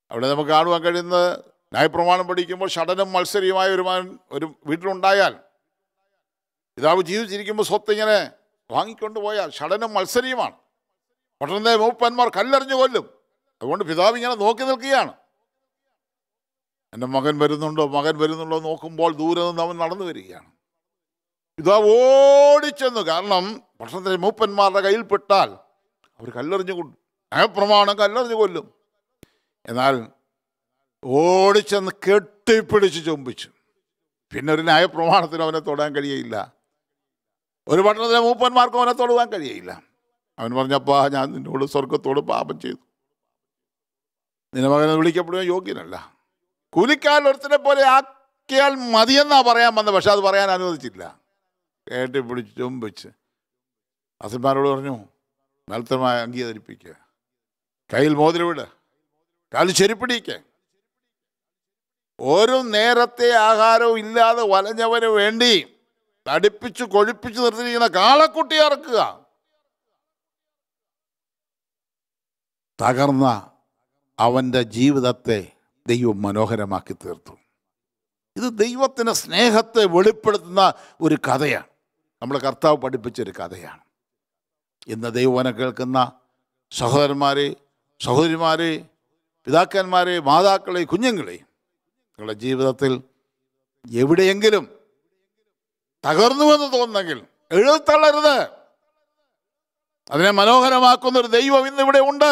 അവിടെ നമുക്ക് കാണുവാൻ കഴിയുന്നത് ന്യായപ്രമാണം പഠിക്കുമ്പോൾ ഷടനും മത്സരിയുമായ ഒരു മകൻ ഒരു വീട്ടിലുണ്ടായാൽ പിതാവ് ജീവിച്ചിരിക്കുമ്പോൾ സ്വത്ത് ഇങ്ങനെ വാങ്ങിക്കൊണ്ട് പോയാൽ ഷടനും മത്സരിയുമാണ് പട്ടണത്തെ മൂപ്പന്മാർ കല്ലെറിഞ്ഞു കൊല്ലും അതുകൊണ്ട് പിതാവ് ഇങ്ങനെ നോക്കി നിൽക്കുകയാണ് എൻ്റെ മകൻ വരുന്നുണ്ടോ മകൻ വരുന്നുണ്ടോ എന്ന് നോക്കുമ്പോൾ ദൂരെ നിന്ന് അവൻ നടന്നു വരികയാണ് പിതാവ് ഓടിച്ചെന്നു കാരണം പട്ടണത്തിലെ മൂപ്പന്മാരുടെ കയ്യിൽപ്പെട്ടാൽ അവർ കല്ലെറിഞ്ഞു കൊല്ലും ന്യായപ്രമാണം കല്ലെറിഞ്ഞു കൊല്ലും എന്നാൽ ഓടിച്ചെന്ന് കെട്ടിപ്പിടിച്ച് ചുംബിച്ചു പിന്നെ ഒരു ന്യായപ്രമാണത്തിന് അവനെ തൊടാൻ കഴിയയില്ല ഒരു പട്ടണത്തിലെ മൂപ്പന്മാർക്കും അവനെ തൊടുവാൻ കഴിയയില്ല അവൻ പറഞ്ഞപ്പാ ഞാൻ നിന്നോട് സ്വർഗത്തോട് പാപം ചെയ്തു നിന്റെ മകനെ വിളിക്കപ്പെടുവാൻ യോഗ്യനല്ല കൂലിക്കാരൻ ഒരുത്തിനെ പോലെ ആക്കിയാൽ മതിയെന്നാ പറയാൻ വന്നത് പക്ഷെ അത് പറയാൻ അനുവദിച്ചില്ല കേട്ടി പിടിച്ച് ചുംബിച്ച് അസന്മാരോട് പറഞ്ഞു മേൽത്തരമായ അംഗീകരിപ്പിക്കുക കയ്യിൽ മോതിരവിട് കാലിൽ ചെരുപ്പിടിക്കുക ഒരു നേരത്തെ ആഹാരവും ഇല്ലാതെ വലഞ്ഞവന് വേണ്ടി തടിപ്പിച്ച് കൊഴിപ്പിച്ച് നിർത്തിയിരിക്കുന്ന കാളക്കുട്ടി ഇറക്കുക തകർന്ന അവൻ്റെ ജീവിതത്തെ ദൈവം മനോഹരമാക്കി തീർത്തു ഇത് ദൈവത്തിൻ്റെ സ്നേഹത്തെ വെളിപ്പെടുത്തുന്ന ഒരു കഥയാണ് നമ്മുടെ കർത്താവ് പഠിപ്പിച്ചൊരു കഥയാണ് ഇന്ന് ദൈവവനം കേൾക്കുന്ന സഹോദരന്മാരെ സഹോദരിമാരെ പിതാക്കന്മാരെ മാതാക്കളെ കുഞ്ഞുങ്ങളെ നിങ്ങളുടെ ജീവിതത്തിൽ എവിടെയെങ്കിലും തകർന്നുവെന്ന് തോന്നുന്നെങ്കിൽ എഴുത്തള്ളരുത് അതിനെ മനോഹരമാക്കുന്ന ഒരു ദൈവം ഇന്ന് ഇവിടെ ഉണ്ട്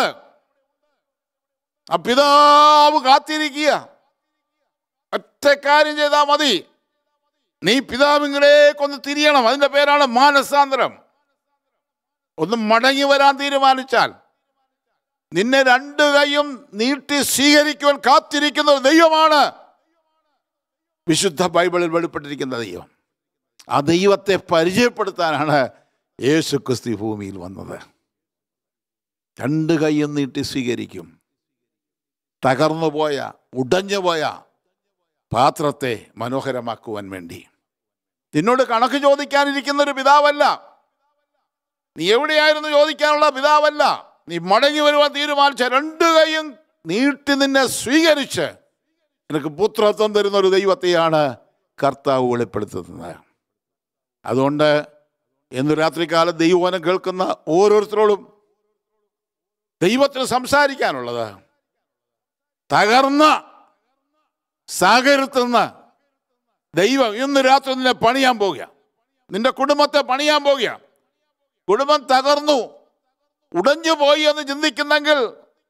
ആ പിതാവ് കാത്തിരിക്കുക ഒറ്റ കാര്യം ചെയ്താൽ മതി നീ പിതാവിങ്ങളേക്കൊന്ന് തിരിയണം അതിന്റെ പേരാണ് മാനസാന്തരം ഒന്ന് മടങ്ങി വരാൻ തീരുമാനിച്ചാൽ നിന്നെ രണ്ട് കൈയും നീട്ടി സ്വീകരിക്കുവാൻ കാത്തിരിക്കുന്ന ഒരു ദൈവമാണ് വിശുദ്ധ ബൈബിളിൽ വെളിപ്പെട്ടിരിക്കുന്ന ദൈവം ആ ദൈവത്തെ പരിചയപ്പെടുത്താനാണ് യേശു ക്രിസ്തു ഈ ഭൂമിയിൽ വന്നത് രണ്ട് കൈയും നീട്ടി സ്വീകരിക്കും തകർന്നു പോയ ഉടഞ്ഞു പോയ പാത്രത്തെ മനോഹരമാക്കുവാൻ വേണ്ടി നിന്നോട് കണക്ക് ചോദിക്കാനിരിക്കുന്ന ഒരു പിതാവല്ല നീ എവിടെയായിരുന്നു ചോദിക്കാനുള്ള പിതാവല്ല നീ മടങ്ങി വരുവാൻ തീരുമാനിച്ച രണ്ട് കൈയും നീട്ടി നിന്നെ സ്വീകരിച്ച് നിനക്ക് പുത്രത്വം തരുന്ന ഒരു ദൈവത്തെയാണ് കർത്താവ് വെളിപ്പെടുത്തുന്നത് അതുകൊണ്ട് ഇന്ന് രാത്രികാലം ദൈവവനം കേൾക്കുന്ന ഓരോരുത്തരോടും ദൈവത്തിന് സംസാരിക്കാനുള്ളത് തകർന്ന സാഗരത്തുനിന്ന് ദൈവം ഇന്ന് രാത്രി നിന്നെ പണിയാൻ പോകുക നിന്റെ കുടുംബത്തെ പണിയാൻ പോകുക കുടുംബം തകർന്നു ഉടഞ്ഞു പോയി എന്ന് ചിന്തിക്കുന്നെങ്കിൽ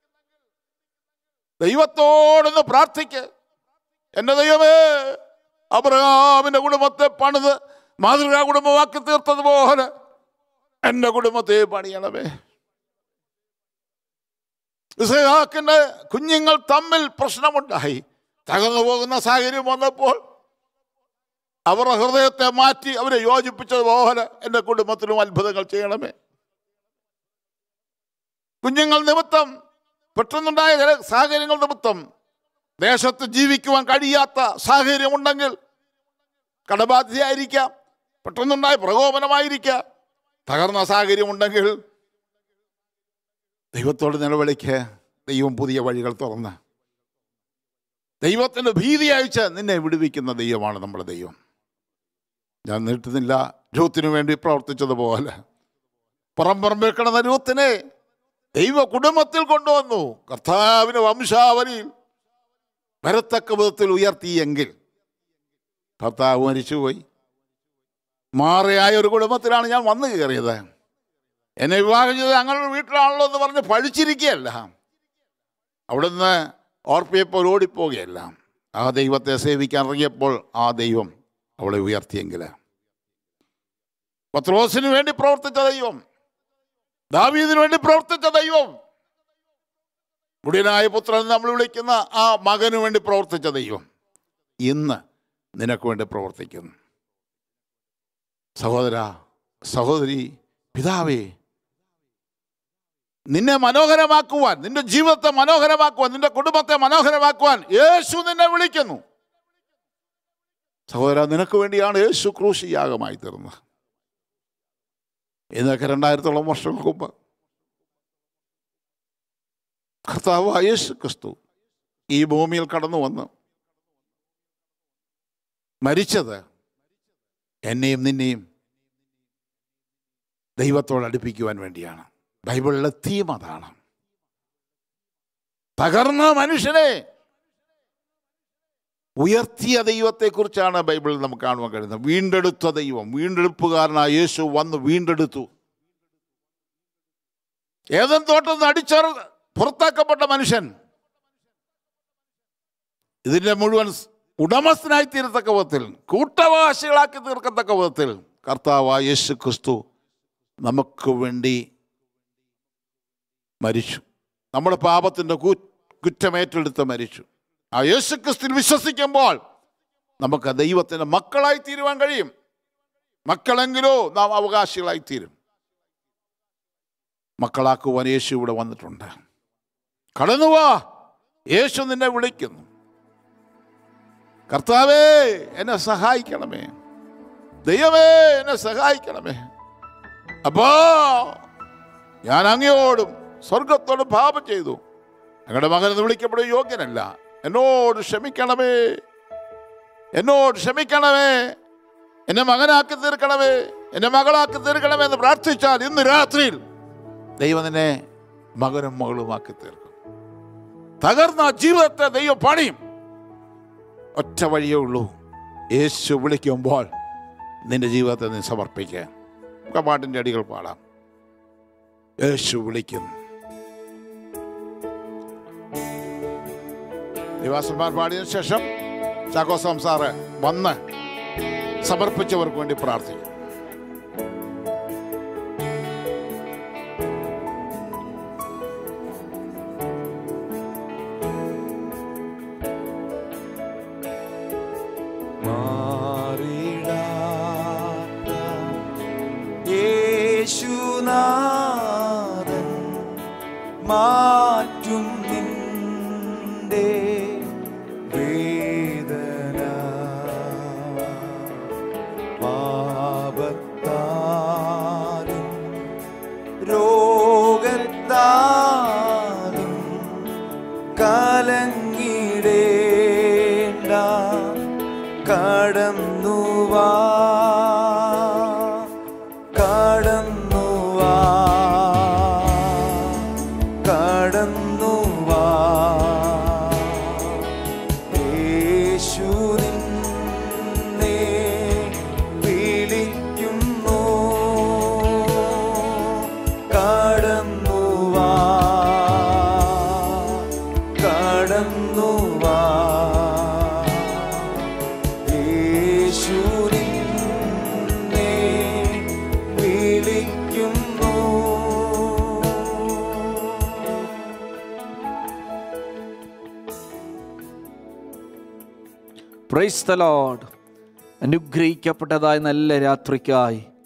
ദൈവത്തോടൊന്ന് പ്രാർത്ഥിക്ക് എൻ്റെ ദൈവമേ അബ്രഹാമിന്റെ കുടുംബത്തെ പണിത് മാതൃകാ കുടുംബമാക്കി തീർത്തതുപോലെ എൻ്റെ കുടുംബത്തെ പണിയണമേ ഇസഹാക്കിന്റെ കുഞ്ഞുങ്ങൾ തമ്മിൽ പ്രശ്നമുണ്ടായി തകർന്നു പോകുന്ന സാഹചര്യം വന്നപ്പോൾ അവരുടെ ഹൃദയത്തെ മാറ്റി അവരെ യോജിപ്പിച്ചതുപോലെ എൻ്റെ കുടുംബത്തിലും അത്ഭുതങ്ങൾ ചെയ്യണമേ കുഞ്ഞുങ്ങൾ നിമിത്തം പെട്ടെന്നുണ്ടായ ചില സാഹചര്യങ്ങൾ നിമിത്തം ദേശത്ത് ജീവിക്കുവാൻ കഴിയാത്ത സാഹചര്യമുണ്ടെങ്കിൽ കടബാധ്യയായിരിക്കാം പെട്ടെന്നുണ്ടായ പ്രകോപനമായിരിക്കാം തകർന്ന സാഹചര്യമുണ്ടെങ്കിൽ ദൈവത്തോട് നിലവിളിക്ക് ദൈവം പുതിയ വഴികൾ തുറന്ന് ദൈവത്തിൻ്റെ ഭീതി അയച്ച് നിന്നെ വിടുവിക്കുന്ന ദൈവമാണ് നമ്മുടെ ദൈവം ഞാൻ നീട്ടുന്നില്ല രൂത്തിന് വേണ്ടി പ്രവർത്തിച്ചതുപോലെ പുറംപുറം കിടന്ന രൂത്തിനെ ദൈവ കുടുംബത്തിൽ കൊണ്ടുവന്നു കർത്താവിന് വംശാവലിയിൽ വരത്തക്ക വിധത്തിൽ ഉയർത്തിയെങ്കിൽ ഭർത്താവ് മരിച്ചുപോയി മാറിയായ ഒരു കുടുംബത്തിലാണ് ഞാൻ വന്നു കയറിയത് എന്നെ വിവാഹം ചെയ്തത് ഞങ്ങളുടെ വീട്ടിലാണല്ലോ എന്ന് പറഞ്ഞ് പഴിച്ചിരിക്കുകയല്ല അവിടുന്ന് ഓർപ്പിയപ്പോൾ ഓടിപ്പോവുകയല്ല ആ ദൈവത്തെ സേവിക്കാൻ ഇറങ്ങിയപ്പോൾ ആ ദൈവം അവളെ ഉയർത്തിയെങ്കിൽ പത്രോസിന് വേണ്ടി പ്രവർത്തിച്ച ദൈവം ദാവീദിന് വേണ്ടി പ്രവർത്തിച്ച ദൈവം മുടിയനായ പുത്രൻ എന്ന് നമ്മൾ വിളിക്കുന്ന ആ മകന് വേണ്ടി പ്രവർത്തിച്ച ദൈവം ഇന്ന് നിനക്ക് വേണ്ടി പ്രവർത്തിക്കുന്നു സഹോദര സഹോദരി പിതാവേ നിന്നെ മനോഹരമാക്കുവാൻ നിന്റെ ജീവിതത്തെ മനോഹരമാക്കുവാൻ നിന്റെ കുടുംബത്തെ മനോഹരമാക്കുവാൻ യേശു നിന്നെ വിളിക്കുന്നു സഹോദര നിനക്ക് വേണ്ടിയാണ് യേശു ക്രൂശി യാഗമായി തീർന്നത് ഇന്നൊക്കെ രണ്ടായിരത്തോളം വർഷങ്ങൾക്ക് മുമ്പ് കർത്താവ് യേശു ക്രിസ്തു ഈ ഭൂമിയിൽ കടന്നു വന്ന് മരിച്ചത് എന്നെയും നിന്നെയും ദൈവത്തോട് അടുപ്പിക്കുവാൻ വേണ്ടിയാണ് ബൈബിളിലെ തീം അതാണ് തകർന്ന മനുഷ്യനെ ഉയർത്തിയ ദൈവത്തെക്കുറിച്ചാണ് ബൈബിളിൽ നമുക്ക് കാണുവാൻ കഴിയുന്നത് വീണ്ടെടുത്ത ദൈവം വീണ്ടെടുപ്പുകാരനായ യേശു വന്ന് വീണ്ടെടുത്തു ഏതൻ തോട്ടം അടിച്ചർ പുറത്താക്കപ്പെട്ട മനുഷ്യൻ ഇതിന്റെ മുഴുവൻ ഉടമസ്ഥനായി തീരത്തക്ക വിധത്തിൽ കൂട്ടവകാശികളാക്കി തീർക്കത്തക്ക വിധത്തിൽ കർത്താവ് യേശു ക്രിസ്തു നമുക്ക് വേണ്ടി മരിച്ചു നമ്മുടെ പാപത്തിൻ്റെ കു- കുറ്റമേറ്റെടുത്ത് മരിച്ചു ആ യേശു ക്രിസ്തുവിൽ വിശ്വസിക്കുമ്പോൾ നമുക്ക് ദൈവത്തിൻ്റെ മക്കളായി തീരുവാൻ കഴിയും മക്കളെങ്കിലോ നാം അവകാശികളായി തീരും മക്കളാക്കുവാൻ യേശു ഇവിടെ വന്നിട്ടുണ്ട് കടന്നുവാ യേശു നിന്നെ വിളിക്കുന്നു കർത്താവേ എന്നെ സഹായിക്കണമേ ദൈവമേ എന്നെ സഹായിക്കണമേ അപ്പോ ഞാൻ അങ്ങയോടും സ്വർഗത്തോടും പാപം ചെയ്തു ഞങ്ങളുടെ മകൻ എന്ന് വിളിക്കപ്പെടുക യോഗ്യനല്ല എന്നോട് ക്ഷമിക്കണമേ എന്നോട് ക്ഷമിക്കണമേ എന്നെ മകനാക്കി തീർക്കണമേ എന്നെ മകളാക്കി തീർക്കണമേ എന്ന് പ്രാർത്ഥിച്ചാൽ ഇന്ന് രാത്രിയിൽ ദൈവം നിന്നെ മകനും മകളുമാക്കി തീർക്കും തകർന്ന ജീവിതത്തെ ദൈവം പണിയും ഒറ്റ വഴിയേ ഉള്ളൂ യേശു വിളിക്കുമ്പോൾ നിന്റെ ജീവിതത്തെ നീ സമർപ്പിക്കുക നമുക്ക് ആ പാട്ടിൻ്റെ അടികൾ പാടാം യേശു വിളിക്കുന്നു നിവാസന്മാർ പാടിയതിനു ശേഷം ചാക്കോ സംസാറ് വന്ന് സമർപ്പിച്ചവർക്ക് വേണ്ടി പ്രാർത്ഥിക്കും മാറിടാത്ത യേശുനാഥൻ മാറ്റും നിന്റെ വേദന പാപത്താലും രോഗത്താലും കലങ്ങിടേണ്ട കടന്നുവാ കടന്നുവാ കടന്നുവാ യേശു നിന്നെ വിളിക്കുന്നു കടന്നുവാ കടന്നുവാ യേശു നിന്നെ വിളിക്കുന്നു പ്രൈസ് ദ ലോർഡ് അനുഗ്രഹിക്കപ്പെട്ടതായ നല്ല രാത്രിക്കായി